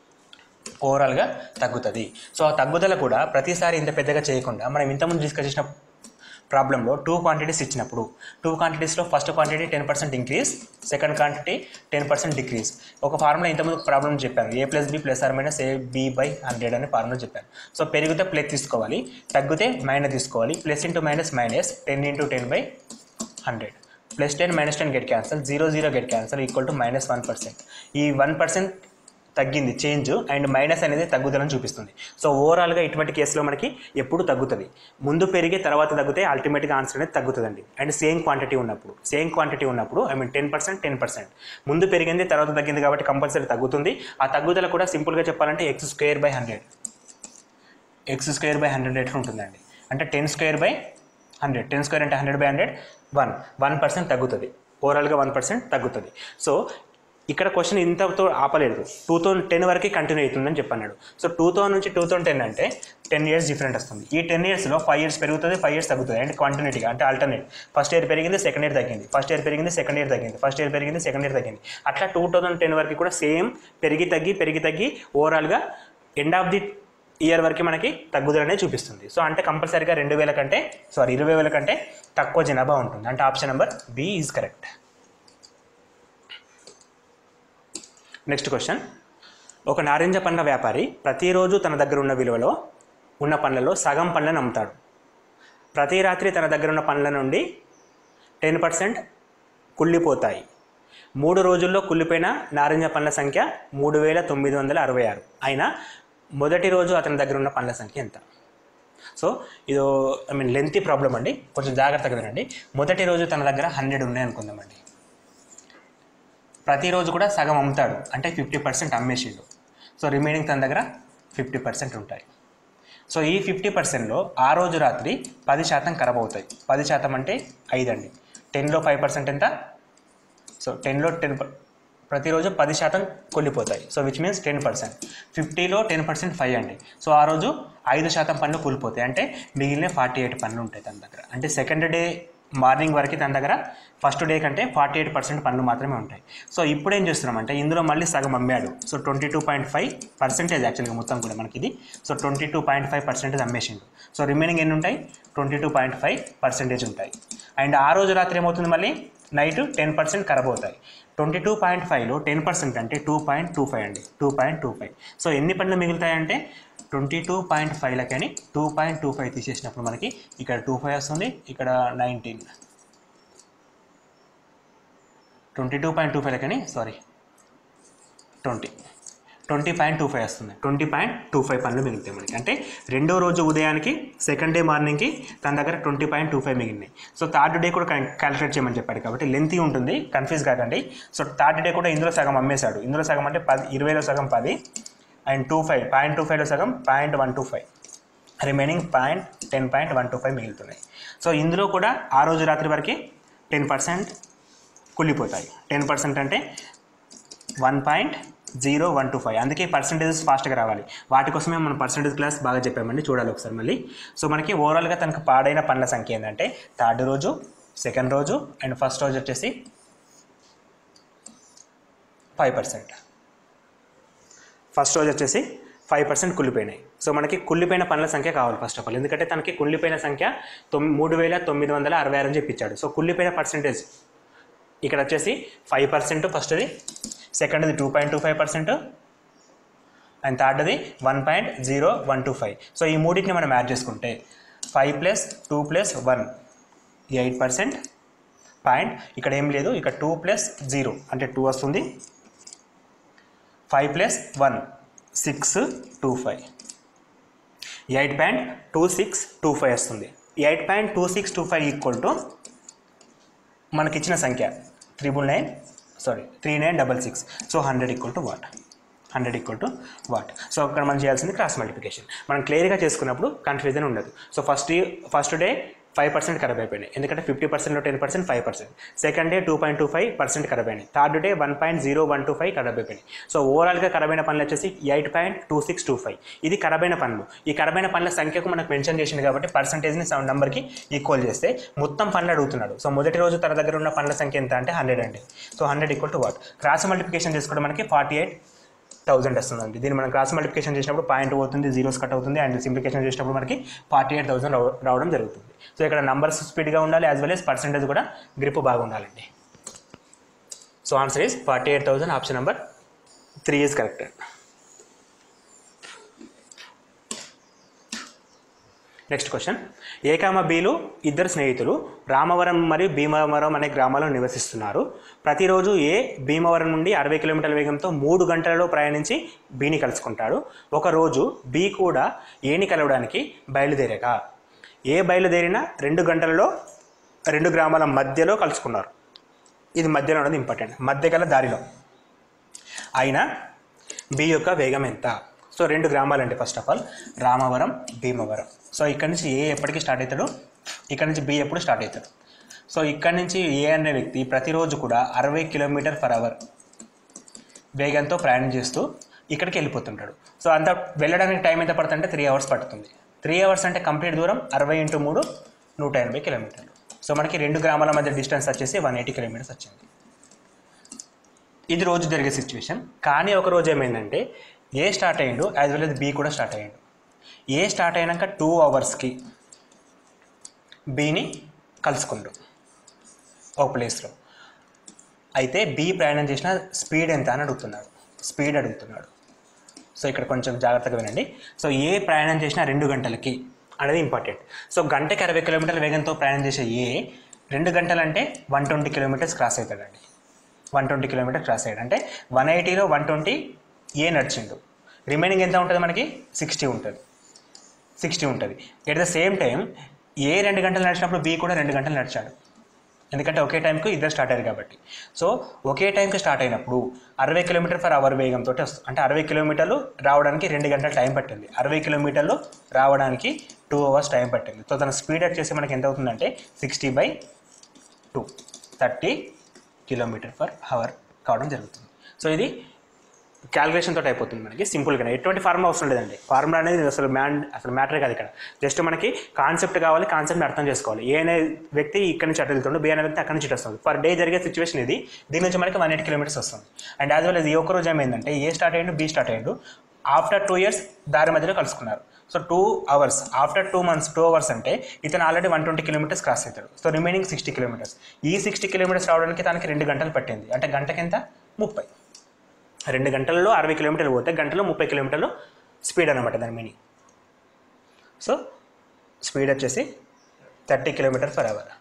ఓవరాల్గా తగ్గుతుంది సో ఆ తగ్గుదల కూడా ప్రతిసారి ఇంత పెద్దగా చేయకుండా మనం ఇంతకుముందు డిస్కస్ చేసిన ప్రాబ్లంలో టూ క్వాంటిటీస్ ఇచ్చినప్పుడు టూ క్వాంటిటీస్లో first quantity ten percent increase second quantity ten percent decrease ఒక ఫార్ములా ఇంతకుముందు ప్రాబ్లం చెప్పాను A plus B plus R minus A B by hundred అనే ఫార్ములా చెప్పాను సో పెరిగితే ప్లస్ తీసుకోవాలి తగ్గితే మైనస్ తీసుకోవాలి plus into minus minus ten into ten by hundred plus ten minus ten get cancel zero zero get cancel equal to minus one percent ఈ వన్ పర్సెంట్ తగ్గింది చేంజ్ అండ్ మైనస్ అనేది తగ్గుదలని చూపిస్తుంది సో ఓవరాల్గా ఇటువంటి కేసులో మనకి ఎప్పుడు తగ్గుతుంది ముందు పెరిగి తర్వాత తగ్గితే అల్టిమేట్గా ఆన్సర్ అనేది తగ్గుతుందండి అండ్ సేమ్ క్వాంటిటీ ఉన్నప్పుడు సేమ్ క్వాంటిటీ ఉన్నప్పుడు I mean ten percent ten percent ముందు పెరిగింది తర్వాత తగ్గింది కాబట్టి కంపల్సరీ తగ్గుతుంది ఆ తగ్గుదల కూడా సింపుల్గా చెప్పాలంటే X square by hundred X square by hundred ఎట్లా ఉంటుందండి అంటే ten square by hundred ten square అంటే hundred by hundred one one percent తగ్గుతుంది ఓవరాల్గా వన్ పర్సెంట్ తగ్గుతుంది సో ఇక్కడ క్వశ్చన్ ఇంతతో ఆపలేదు టూ థౌసండ్ టెన్ వరకు కంటిన్యూ అవుతుందని చెప్పన్నాడు సో టూ థౌసండ్ నుంచి టూ థౌసండ్ టెన్ అంటే టెన్ ఇయర్స్ డిఫరెంట్ వస్తుంది ఈ టెన్ ఇయర్స్లో ఫైవ్ ఇయర్స్ పెరుగుతుంది ఫైవ్ ఇయర్స్ తగ్గుతుంది అంటే కంటిన్యూటీగా అంటే ఆల్టర్నేట్ ఫస్ట్ ఇయర్ పెరిగింది సెకండ్ ఇయర్ తగ్గింది ఫస్ట్ ఇయర్ పెరిగింది సెకండ్ ఇయర్ తగ్గింది ఫస్ట్ ఇయర్ పెరిగింది సెకండ్ ఇయర్ తగ్గింది అట్లా టూ థౌసండ్ టెన్ వరకు కూడా సేమ్ పెరిగి తగ్గి పెరిగి తగ్గి ఓవరాల్గా ఎండ్ ఆఫ్ ది ఇయర్ వరకు మనకి తగ్గుదల అనేది చూపిస్తుంది సో అంటే కంపల్సరీగా రెండు వేల కంటే సారీ ఇరవై వేల కంటే తక్కువ జనాభా ఉంటుంది అంటే option number B is correct next question ఒక నారింజ పండ్ల వ్యాపారి ప్రతిరోజు తన దగ్గర ఉన్న విలువలో ఉన్న పండ్లలో సగం పండ్లను అమ్ముతాడు ప్రతి రాత్రి తన దగ్గర ఉన్న పండ్ల నుండి టెన్ పర్సెంట్ కుళ్ళిపోతాయి మూడు రోజుల్లో కుళ్ళిపోయిన నారింజ పండ్ల సంఖ్య మూడు వేల తొమ్మిది వందల అరవై ఆరు అయినా మొదటి రోజు అతని దగ్గర ఉన్న పండ్ల సంఖ్య ఎంత సో ఇదో ఐ మీన్ లెంతీ ప్రాబ్లం అండి కొంచెం జాగ్రత్తగా వినండి మొదటి రోజు తన దగ్గర హండ్రెడ్ ఉన్నాయి అనుకుందామండి ప్రతిరోజు కూడా సగం అమ్ముతాడు అంటే ఫిఫ్టీ పర్సెంట్ అమ్మేసిండు సో రిమైనింగ్ తన దగ్గర ఫిఫ్టీ పర్సెంట్ ఉంటాయి సో ఈ ఫిఫ్టీ పర్సెంట్లో ఆ రోజు రాత్రి పది శాతం ఖరాబ్ అవుతాయి పది శాతం అంటే ఐదు అండి టెన్లో ఫైవ్ పర్సెంట్ ఎంత సో టెన్లో టెన్ ప్రతిరోజు పది శాతం కూలిపోతాయి so which means ten percent ఫిఫ్టీలో టెన్ పర్సెంట్ ఫైవ్ అండి సో ఆ రోజు ఐదు శాతం పనులు కూలిపోతాయి అంటే మిగిలిన ఫార్టీ ఎయిట్ పనులు ఉంటాయి తన దగ్గర అంటే సెకండ్ డే మార్నింగ్ వరకు తన దగ్గర ఫస్ట్ డే కంటే ఫార్టీ ఎయిట్ పర్సెంట్ పనులు మాత్రమే ఉంటాయి సో ఇప్పుడు ఏం చేస్తున్నామంటే ఇందులో మళ్ళీ సగం అమ్మాడు so twenty two point five percentage యాక్చువల్గా మొత్తం కూడా మనకి ఇది so twenty two point five percentage అమ్మేసిండు సో రిమైనింగ్ ఎన్ని ఉంటాయి twenty two point five percentage ఉంటాయి అండ్ ఆ రోజు రాత్రి ఏమవుతుంది మళ్ళీ నైట్ టెన్ పర్సెంట్ ఖరాబ్ అవుతాయి ట్వంటీ టూ పాయింట్ ఫైవ్లో టెన్ పర్సెంట్ అంటే టూ పాయింట్ టూ ఫైవ్ అండి two point two five so ఎన్ని పనులు మిగులుతాయంటే ట్వంటీ టూ పాయింట్ ఫైవ్లకని టూ పాయింట్ టూ ఫైవ్ తీసేసినప్పుడు మనకి ఇక్కడ టూ ఫైవ్ వస్తుంది ఇక్కడ nineteen twenty two point two ఫైవ్లకని sorry twenty twenty point two five వస్తుంది ట్వంటీ పాయింట్ టూ ఫైవ్ పనులు మిగులుతాయి మనకి అంటే రెండో రోజు ఉదయానికి సెకండ్ డే మార్నింగ్కి తన దగ్గర ట్వంటీ పాయింట్ టూ ఫైవ్ మిగిలినాయి సో థర్డ్ డే కూడా క్యాలిక్యులేట్ చేయమని చెప్పాడు కాబట్టి లెంతీ ఉంటుంది కన్ఫ్యూజ్ కాకండి సో థర్డ్ డే కూడా ఇందులో సగం అమ్మేశాడు ఇందులో సగం అంటే పది ఇరవైలో సగం పది and two five point two ఫైవ్లో సగం point one two five remaining point ten point one two five మిగులుతున్నాయి సో ఇందులో కూడా ఆ రోజు రాత్రి వరకు టెన్ పర్సెంట్ కుళ్ళిపోతాయి టెన్ పర్సెంట్ అంటే one point zero one two five అందుకే పర్సంటేజెస్ ఫాస్ట్గా రావాలి వాటి కోసమే మనం పర్సంటేజ్ క్లాస్ బాగా చెప్పామండి చూడాలి ఒకసారి మళ్ళీ సో మనకి ఓవరాల్గా తనకు పాడైన పండ్ల సంఖ్య ఏంటంటే థర్డ్ రోజు సెకండ్ రోజు అండ్ ఫస్ట్ రోజు వచ్చేసి ఫైవ్ పర్సెంట్ ఫస్ట్ రోజు వచ్చేసి ఫైవ్ పర్సెంట్ కుళ్ళిపోయినాయి సో మనకి కుళ్ళిపోయిన పనుల సంఖ్య కావాలి ఫస్ట్ ఆఫ్ ఆల్ ఎందుకంటే తనకి కుళ్ళిపోయిన సంఖ్య తొమ్ మూడు వేల తొమ్మిది వందల అరవై ఆరు అని చెప్పించాడు సో కుళ్ళిపోయిన పర్సెంటేజ్ ఇక్కడ వచ్చేసి ఫైవ్ పర్సెంట్ ఫస్ట్ది సెకండ్ది two point two five percent and థర్డ్ది one point zero one two five so ఈ మూడింటిని మనం యాడ్ చేసుకుంటే five plus two plus one eight percent point ఇక్కడ ఏం లేదు ఇక్కడ టూ ప్లస్ జీరో అంటే టూ వస్తుంది five plus one six two five eight point two six two five వస్తుంది eight point two six two five equal to మనకిచ్చిన సంఖ్య triple nine sorry three nine double six so hundred equal to what hundred equal to what so అక్కడ మనం చేయాల్సింది క్రాస్ మల్టిప్లికేషన్ మనం క్లియర్గా చేసుకున్నప్పుడు కన్ఫ్యూజన్ ఉండదు so first first day five percent ఖరాబ్ అయిపోయినాయి ఎందుకంటే ఫిఫ్టీ పర్సెంట్లో ten percent five percent second day two point two five percent ఖరాబ్ అయినాయి third day one point zero one two five ఖరాబ్ అయిపోయినాయి సో ఓవరాల్గా ఖరాబైన పనులు వచ్చేసి eight point two six two five ఇది ఖరాబైన పనులు ఈ ఖరాబైన పనుల సంఖ్యకు మనకు మెన్షన్ చేసింది కాబట్టి పర్సంటేజ్ని నెంబర్కి ఈక్వల్ చేస్తే మొత్తం పనులు అడుగుతున్నాడు సో మొదటి రోజు తన దగ్గర ఉన్న పనుల సంఖ్య ఎంత అంటే హండ్రెడ్ అండి so hundred equal to what cross multiplication చేసుకోవడం మనకి ఫార్టీ ఎయిట్ థౌసండ్ వస్తుందండి దీన్ని మనం క్రాస్ మల్టిప్లికేషన్ చేసినప్పుడు పాయింట్ పోతుంది జీరోస్ కట్ అవుతుంది అండ్ సింప్లికేషన్ చేసినప్పుడు మనకి ఫార్టీ ఎయిట్ థౌసండ్ రావడం జరుగుతుంది సో ఇక్కడ నంబర్స్ స్పీడ్గా ఉండాలి యాజ్ వెల్ ఎస్ పర్సెంటేజ్ కూడా గ్రిప్ బాగా ఉండాలండి so answer is forty eight thousand option number three is correct next question ఏకామ బీలు ఇద్దరు స్నేహితులు రామవరం మరియు భీమవరం అనే గ్రామాల్లో నివసిస్తున్నారు ప్రతిరోజు ఏ భీమవరం నుండి అరవై కిలోమీటర్ల వేగంతో మూడు గంటలలో ప్రయాణించి బీని కలుసుకుంటాడు ఒకరోజు బి కూడా ఏని కలవడానికి బయలుదేరాక ఏ బయలుదేరినా రెండు గంటలలో రెండు గ్రామాల మధ్యలో కలుసుకున్నారు ఇది మధ్యలో ఉన్నది ఇంపార్టెంట్ మధ్య గల దారిలో అయినా బి యొక్క వేగం ఎంత సో రెండు గ్రామాలండి first of all Ramavaram Bhimavaram so ఇక్కడ నుంచి ఏ ఎప్పటికి స్టార్ట్ అవుతాడు ఇక్కడ నుంచి బి ఎప్పుడు స్టార్ట్ అవుతాడు సో ఇక్కడ నుంచి ఏ అనే వ్యక్తి ప్రతిరోజు కూడా అరవై కిలోమీటర్ పర్ అవర్ వేగంతో ప్రయాణం చేస్తూ ఇక్కడికి వెళ్ళిపోతుంటాడు సో అంత వెళ్ళడానికి టైం ఎంత పడుతుందంటే త్రీ అవర్స్ పడుతుంది త్రీ అవర్స్ అంటే కంప్లీట్ దూరం అరవై ఇంటూ మూడు నూట ఎనభై కిలోమీటర్లు సో మనకి రెండు గ్రామాల మధ్య డిస్టెన్స్ వచ్చేసి వన్ ఎయిటీ కిలోమీటర్స్ వచ్చింది ఇది రోజు జరిగే సిచ్యువేషన్ కానీ ఒక రోజు ఏమైందంటే ఏ స్టార్ట్ అయ్యిండు యాజ్ వెల్ as బి కూడా స్టార్ట్ అయ్యిండు ఏ స్టార్ట్ అయినాక టూ అవర్స్కి బీని కలుసుకుండు ఒక ప్లేస్లో అయితే బి ప్రయాణం చేసిన స్పీడ్ ఎంత అని అడుగుతున్నాడు స్పీడ్ అడుగుతున్నాడు సో ఇక్కడ కొంచెం జాగ్రత్తగా వినండి సో ఏ ప్రయాణం చేసినా రెండు గంటలకి అనేది ఇంపార్టెంట్ సో గంటకి అరవై కిలోమీటర్ల వేగంతో ప్రయాణం చేసే ఏ రెండు గంటలంటే వన్ ట్వంటీ కిలోమీటర్స్ క్రాస్ అవుతాడండి వన్ ట్వంటీ కిలోమీటర్ క్రాస్ అయ్యాడు అంటే వన్ ఎయిటీలో వన్ ట్వంటీ ఏ నడిచిండు రిమైనింగ్ ఎంత ఉంటుంది మనకి సిక్స్టీ ఉంటుంది సిక్స్టీ ఉంటుంది at the same time A రెండు గంటలు నడిచినప్పుడు బి కూడా రెండు గంటలు నడిచాడు ఎందుకంటే ఒకే టైంకి ఇద్దరు స్టార్ట్ అయ్యారు కాబట్టి సో ఒకే టైంకి స్టార్ట్ అయినప్పుడు అరవై కిలోమీటర్ ఫర్ అవర్ వేగంతో వస్తుంది అంటే అరవై కిలోమీటర్లు రావడానికి రెండు గంటల టైం పట్టింది అరవై కిలోమీటర్లు రావడానికి టూ అవర్స్ టైం పట్టింది సో తన స్పీడ్ వచ్చేసి మనకి ఎంత అవుతుందంటే sixty by two thirty kilometre per hour కావడం జరుగుతుంది సో ఇది క్యాలిక్యులేషన్ తోటి అయిపోతుంది మనకి సింపుల్గా ఎటువంటి ఫార్ములా అవసరం లేదండి ఫార్ములా అనేది అసలు మ్యాన్ అసలు మ్యాటర్ కాదు ఇక్కడ జస్ట్ మనకి కాన్సెప్ట్ కావాలి కాన్సెప్ట్ని అర్థం చేసుకోవాలి ఏ అనే వ్యక్తి ఇక్కడ నుంచి అటు వెళ్తుండే బి అనే వ్యక్తి అక్కడి నుంచి ఇటు వస్తుంది పర్ డే జరిగే సిచ్యువేషన్ ఇది దీని నుంచి మనకి వన్ ఎయిట్ కిలోమీటర్స్ వస్తుంది అండ్ యాజ్ వెల్ అది ఒక రోజు ఏమైందంటే ఏ స్టార్ట్ అయ్యిండు బి స్టార్ట్ అయ్యిండు ఆఫ్టర్ టూ ఇయర్స్ దారి మధ్యలో కలుసుకున్నారు so two hours after two months two hours అంటే ఇతను already one twenty kilometres cross అవుతాడు సో రిమైనింగ్ సిక్స్టీ కిలోమీటర్స్ ఈ సిక్స్టీ కిలోమీటర్స్ రావడానికి తనకి రెండు గంటలు పట్టింది అంటే గంటకి ఎంత ముప్పై రెండు గంటల్లో అరవై కిలోమీటర్లు పోతే గంటలో ముప్పై కిలోమీటర్లు స్పీడ్ అనమాట దాని మీనింగ్ సో స్పీడ్ వచ్చేసి thirty kilometre per hour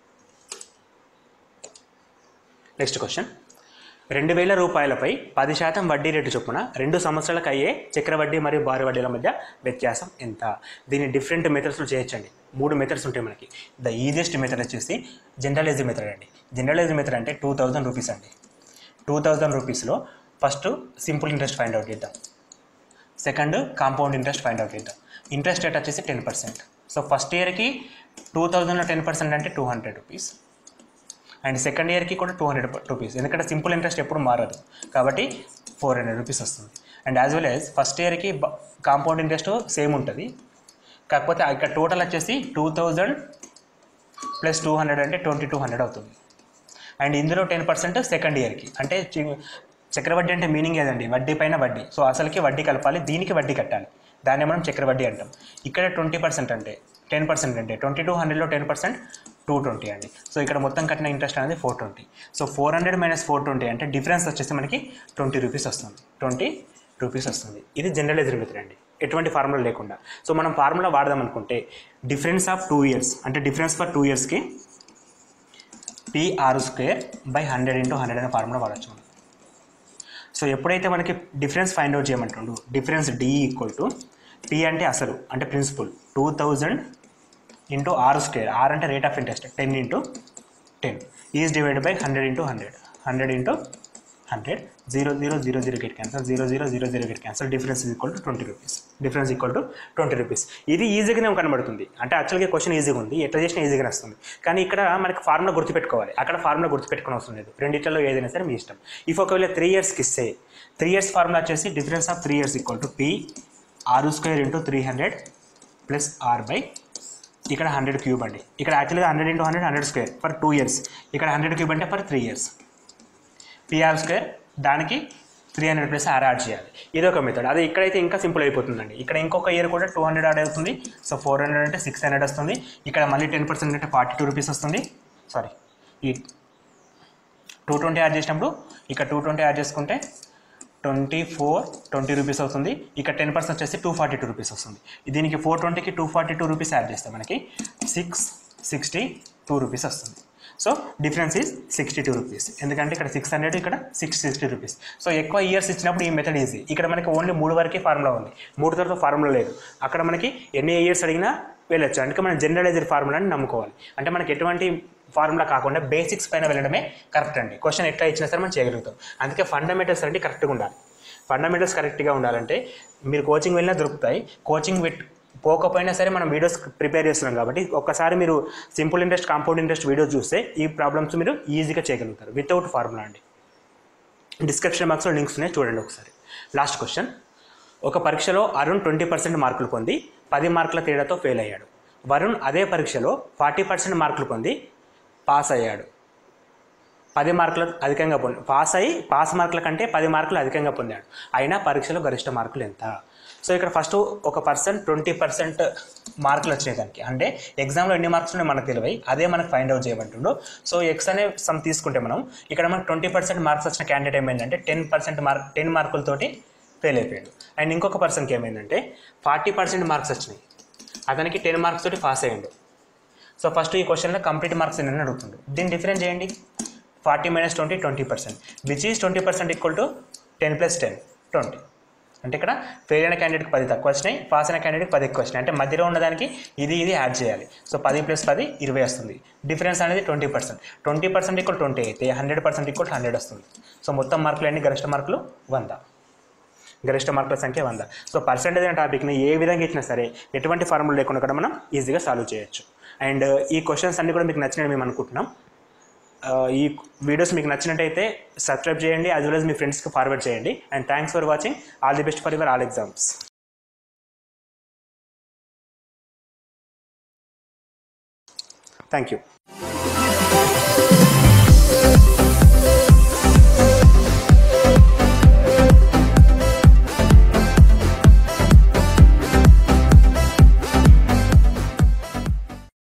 next question రెండు వేల రూపాయలపై పది శాతం వడ్డీ రేటు చొప్పున రెండు సంవత్సరాలకు అయ్యే చక్రవడ్డీ మరియు భారీ వడ్డీల మధ్య వ్యత్యాసం ఎంత దీన్ని డిఫరెంట్ మెథడ్స్లో చేయొచ్చండి మూడు మెథడ్స్ ఉంటాయి మనకి ద ఈజియెస్ట్ మెథడ్ వచ్చేసి జనరలైజ్ మెథడ్ అండి జనరలైజ్ మెథడ్ అంటే టూ థౌజండ్ రూపీస్ అండి టూ థౌజండ్ రూపీస్లో first simple interest find out చేద్దాం second compound interest find out చేద్దాం ఇంట్రెస్ట్ రేట్ వచ్చేసి టెన్ పర్సెంట్ సో ఫస్ట్ ఇయర్కి టూ థౌజండ్లో టెన్ పర్సెంట్ అంటే two hundred rupees and second ఇయర్కి కూడా టూ హండ్రెడ్ రూపీస్ ఎందుకంటే సింపుల్ ఇంట్రెస్ట్ ఎప్పుడు మారదు కాబట్టి ఫోర్ హండ్రెడ్ రూపీస్ వస్తుంది and as well as first ఇయర్కి కాంపౌండ్ ఇంట్రెస్ట్ సేమ్ ఉంటుంది కాకపోతే ఇక్కడ టోటల్ వచ్చేసి two thousand plus two hundred అంటే ట్వంటీ టూ హండ్రెడ్ అవుతుంది అండ్ ఇందులో టెన్ పర్సెంట్ సెకండ్ ఇయర్కి అంటే చక్రవడ్డీ అంటే మీనింగ్ ఏదండి వడ్డీ పైన వడ్డీ సో అసలుకి వడ్డీ కలపాలి దీనికి వడ్డీ కట్టాలి దాన్ని మనం చక్రవడ్డీ అంటాం ఇక్కడ ట్వంటీ పర్సెంట్ అంటే టెన్ పర్సెంట్ అంటే ట్వంటీ టూ హండ్రెడ్లో టెన్ పర్సెంట్ టూ ట్వంటీ అండి సో ఇక్కడ మొత్తం కట్టిన ఇంట్రెస్ట్ అనేది four twenty so four hundred minus four twenty అంటే డిఫరెన్స్ వచ్చేసి మనకి ట్వంటీ రూపీస్ వస్తుంది ట్వంటీ రూపీస్ వస్తుంది ఇది జనరలైజ్డ్ మెథడ్ అండి ఎటువంటి ఫార్ములా లేకుండా సో మనం ఫార్ములా వాడదాం అనుకుంటే డిఫరెన్స్ ఆఫ్ టూ ఇయర్స్ అంటే డిఫరెన్స్ ఫర్ టూ ఇయర్స్కి PR square by hundred into hundred అనే ఫార్ములా వాడచ్చు మనం సో ఎప్పుడైతే మనకి డిఫరెన్స్ ఫైండ్ అవుట్ చేయమంటుండు difference D equal to P అంటే అసలు అంటే principal two thousand into R square R అంటే rate of interest ten into ten is divide by hundred into hundred hundred into hundred zero zero zero zero get cancel zero zero zero zero get cancel difference equal to twenty rupees difference equal to twenty rupees ఇది ఈజీగానే కనబడుతుంది అంటే యాక్చువల్గా క్వశ్చన్ ఈజీగా ఉంది ఎట్లా చేసినా ఈజీగానే వస్తుంది కానీ ఇక్కడ మనకి ఫార్ములా గుర్తుపెట్టుకోవాలి అక్కడ ఫార్ములా గుర్తుపెట్టుకుని అవసరం లేదు రెండిట్లలో ఏదైనా సరే మీ ఇష్టం ఇఫ్ ఒకవేళ త్రీ ఇయర్స్కి ఇస్తే త్రీ ఇయర్స్ ఫార్ములా వచ్చేసి difference of three years equal to P R square into three hundred plus R by ఇక్కడ హండ్రెడ్ క్యూబ్ అండి ఇక్కడ యాక్చువల్గా hundred into hundred hundred square for two years ఇక్కడ హండ్రెడ్ క్యూబ్ అంటే for three years PR square దానికి three hundred plus R add చేయాలి ఇది ఒక మెథడ్ అది ఇక్కడైతే ఇంకా సింపుల్ అయిపోతుందండి ఇక్కడ ఇంకొక ఇయర్ కూడా టూ హండ్రెడ్ యాడ్ అవుతుంది సో ఫోర్ హండ్రెడ్ అంటే సిక్స్ హండ్రెడ్ వస్తుంది ఇక్కడ మళ్ళీ టెన్ పర్సెంట్ అంటే ఫార్టీ టూ రూపీస్ వస్తుంది సారీ ఈ టూ ట్వంటీ యాడ్ చేసినప్పుడు ఇక్కడ టూ ట్వంటీ యాడ్ చేసుకుంటే ట్వంటీ ఫోర్ ట్వంటీ రూపీస్ అవుతుంది ఇక్కడ టెన్ పర్సెంట్ వచ్చేసి టూ ఫార్టీ టూ రూపీస్ వస్తుంది దీనికి ఫోర్ ట్వంటీకి two forty two rupees add చేస్తే మనకి సిక్స్ సిక్స్టీ టూ రూపీస్ వస్తుంది so difference is sixty two rupees ఎందుకంటే ఇక్కడ సిక్స్ హండ్రెడ్ ఇక్కడ సిక్స్ సిక్స్టీ రూపీస్ సో ఎక్కువ ఇయర్స్ ఇచ్చినప్పుడు ఈ మెథడ్ ఈజీ ఇక్కడ మనకి ఓన్లీ మూడు వరకే ఫార్ములా ఉంది మూడు తర్వాత ఫార్ములా లేదు అక్కడ మనకి ఎన్ని ఇయర్స్ అడిగినా వెళ్ళొచ్చు అందుకే మనం జనరలైజ్డ్ ఫార్ములాని నమ్ముకోవాలి అంటే మనకి ఎటువంటి ఫార్ములా కాకుండా బేసిక్స్ పైన వెళ్ళడమే కరెక్ట్ అండి క్వశ్చన్ ఎట్లా ఇచ్చినా సరే మనం చేయగలుగుతాం అందుకే ఫండమెంటల్స్ అంటే కరెక్ట్గా ఉండాలి ఫండమెంటల్స్ కరెక్ట్గా ఉండాలంటే మీరు కోచింగ్ వెళ్ళినా దొరుకుతాయి కోచింగ్ పెట్ పోకపోయినా సరే మనం వీడియోస్ ప్రిపేర్ చేస్తున్నాం కాబట్టి ఒక్కసారి మీరు simple interest compound interest videos చూస్తే ఈ ప్రాబ్లమ్స్ మీరు ఈజీగా చేయగలుగుతారు వితౌట్ ఫార్ములా అండి డిస్క్రిప్షన్ బాక్స్లో లింక్స్ ఉన్నాయి చూడండి ఒకసారి లాస్ట్ క్వశ్చన్ ఒక పరీక్షలో అరుణ్ ట్వంటీ పర్సెంట్ మార్కులు పొంది పది మార్కుల తేడాతో ఫెయిల్ అయ్యాడు వరుణ్ అదే పరీక్షలో ఫార్టీ పర్సెంట్ మార్కులు పొంది పాస్ అయ్యాడు పది మార్కులు అధికంగా పొంది పాస్ అయ్యి పాస్ మార్కుల కంటే పది మార్కులు అధికంగా పొందాడు అయినా పరీక్షలో గరిష్ట మార్కులు ఎంత సో ఇక్కడ ఫస్ట్ ఒక పర్సెంట్ ట్వంటీ పర్సెంట్ మార్కులు వచ్చినాయి దానికి అంటే ఎగ్జామ్లో ఎన్ని మార్క్స్ ఉన్నాయి మనకు తెలివై అదే మనకు ఫైండ్ అవుట్ చేయమంటుండు సో ఎక్స్ అనే సమ్ తీసుకుంటే మనం ఇక్కడ మనకు ట్వంటీ పర్సెంట్ మార్క్స్ వచ్చిన క్యాండిడేట్ ఏమైందంటే టెన్ పర్సెంట్ మార్క్ టెన్ మార్కులతోటి ఫెయిల్ అయిపోయాడు అండ్ ఇంకొక పర్సన్కి ఏమైందంటే ఫార్టీ పర్సెంట్ మార్క్స్ వచ్చినాయి అతనికి టెన్ మార్క్స్ తోటి పాస్ అయ్యాడు సో ఫస్ట్ ఈ క్వశ్చన్లో కంప్లీట్ మార్క్స్ ఎన్ని అడుగుతుండు దీన్ని డిఫరెన్స్ చేయండి forty minus twenty twenty percent which is twenty percent equal to ten plus ten twenty అంటే ఇక్కడ ఫెయిల్ అయిన క్యాండిడేట్కి పది తక్కువ వచ్చినాయి పాస్ అయిన క్యాండిడేట్కి పది ఎక్కువ వచ్చినాయి అంటే మధ్యలో ఉన్నదానికి ఇది ఇది యాడ్ చేయాలి సో పది ప్లస్ పది ఇరవై వస్తుంది డిఫరెన్స్ అనేది twenty percent twenty percent equal twenty అయితే హండ్రెడ్ పర్సెంట్ ఈక్వల్ హండ్రెడ్ వస్తుంది సో మొత్తం మార్కులు అన్ని గరిష్ట మార్కులు వంద గరిష్ట మార్కుల సంఖ్య వంద సో పర్సెంటేజ్ అనే టాపిక్ని ఏ విధంగా ఇచ్చినా సరే ఎటువంటి ఫార్ములా లేకుండా కూడా మనం ఈజీగా సాల్వ్ చేయొచ్చు అండ్ ఈ క్వశ్చన్స్ అన్ని కూడా మీకు నచ్చినవి మేము అనుకుంటున్నాం ఆ, ఈ వీడియోస్ మీకు నచ్చినట్టయితే సబ్స్క్రైబ్ చేయండి యాజ్ వెల్ as మీ ఫ్రెండ్స్కి ఫార్వర్డ్ చేయండి and thanks for watching all the best for your all exams thank you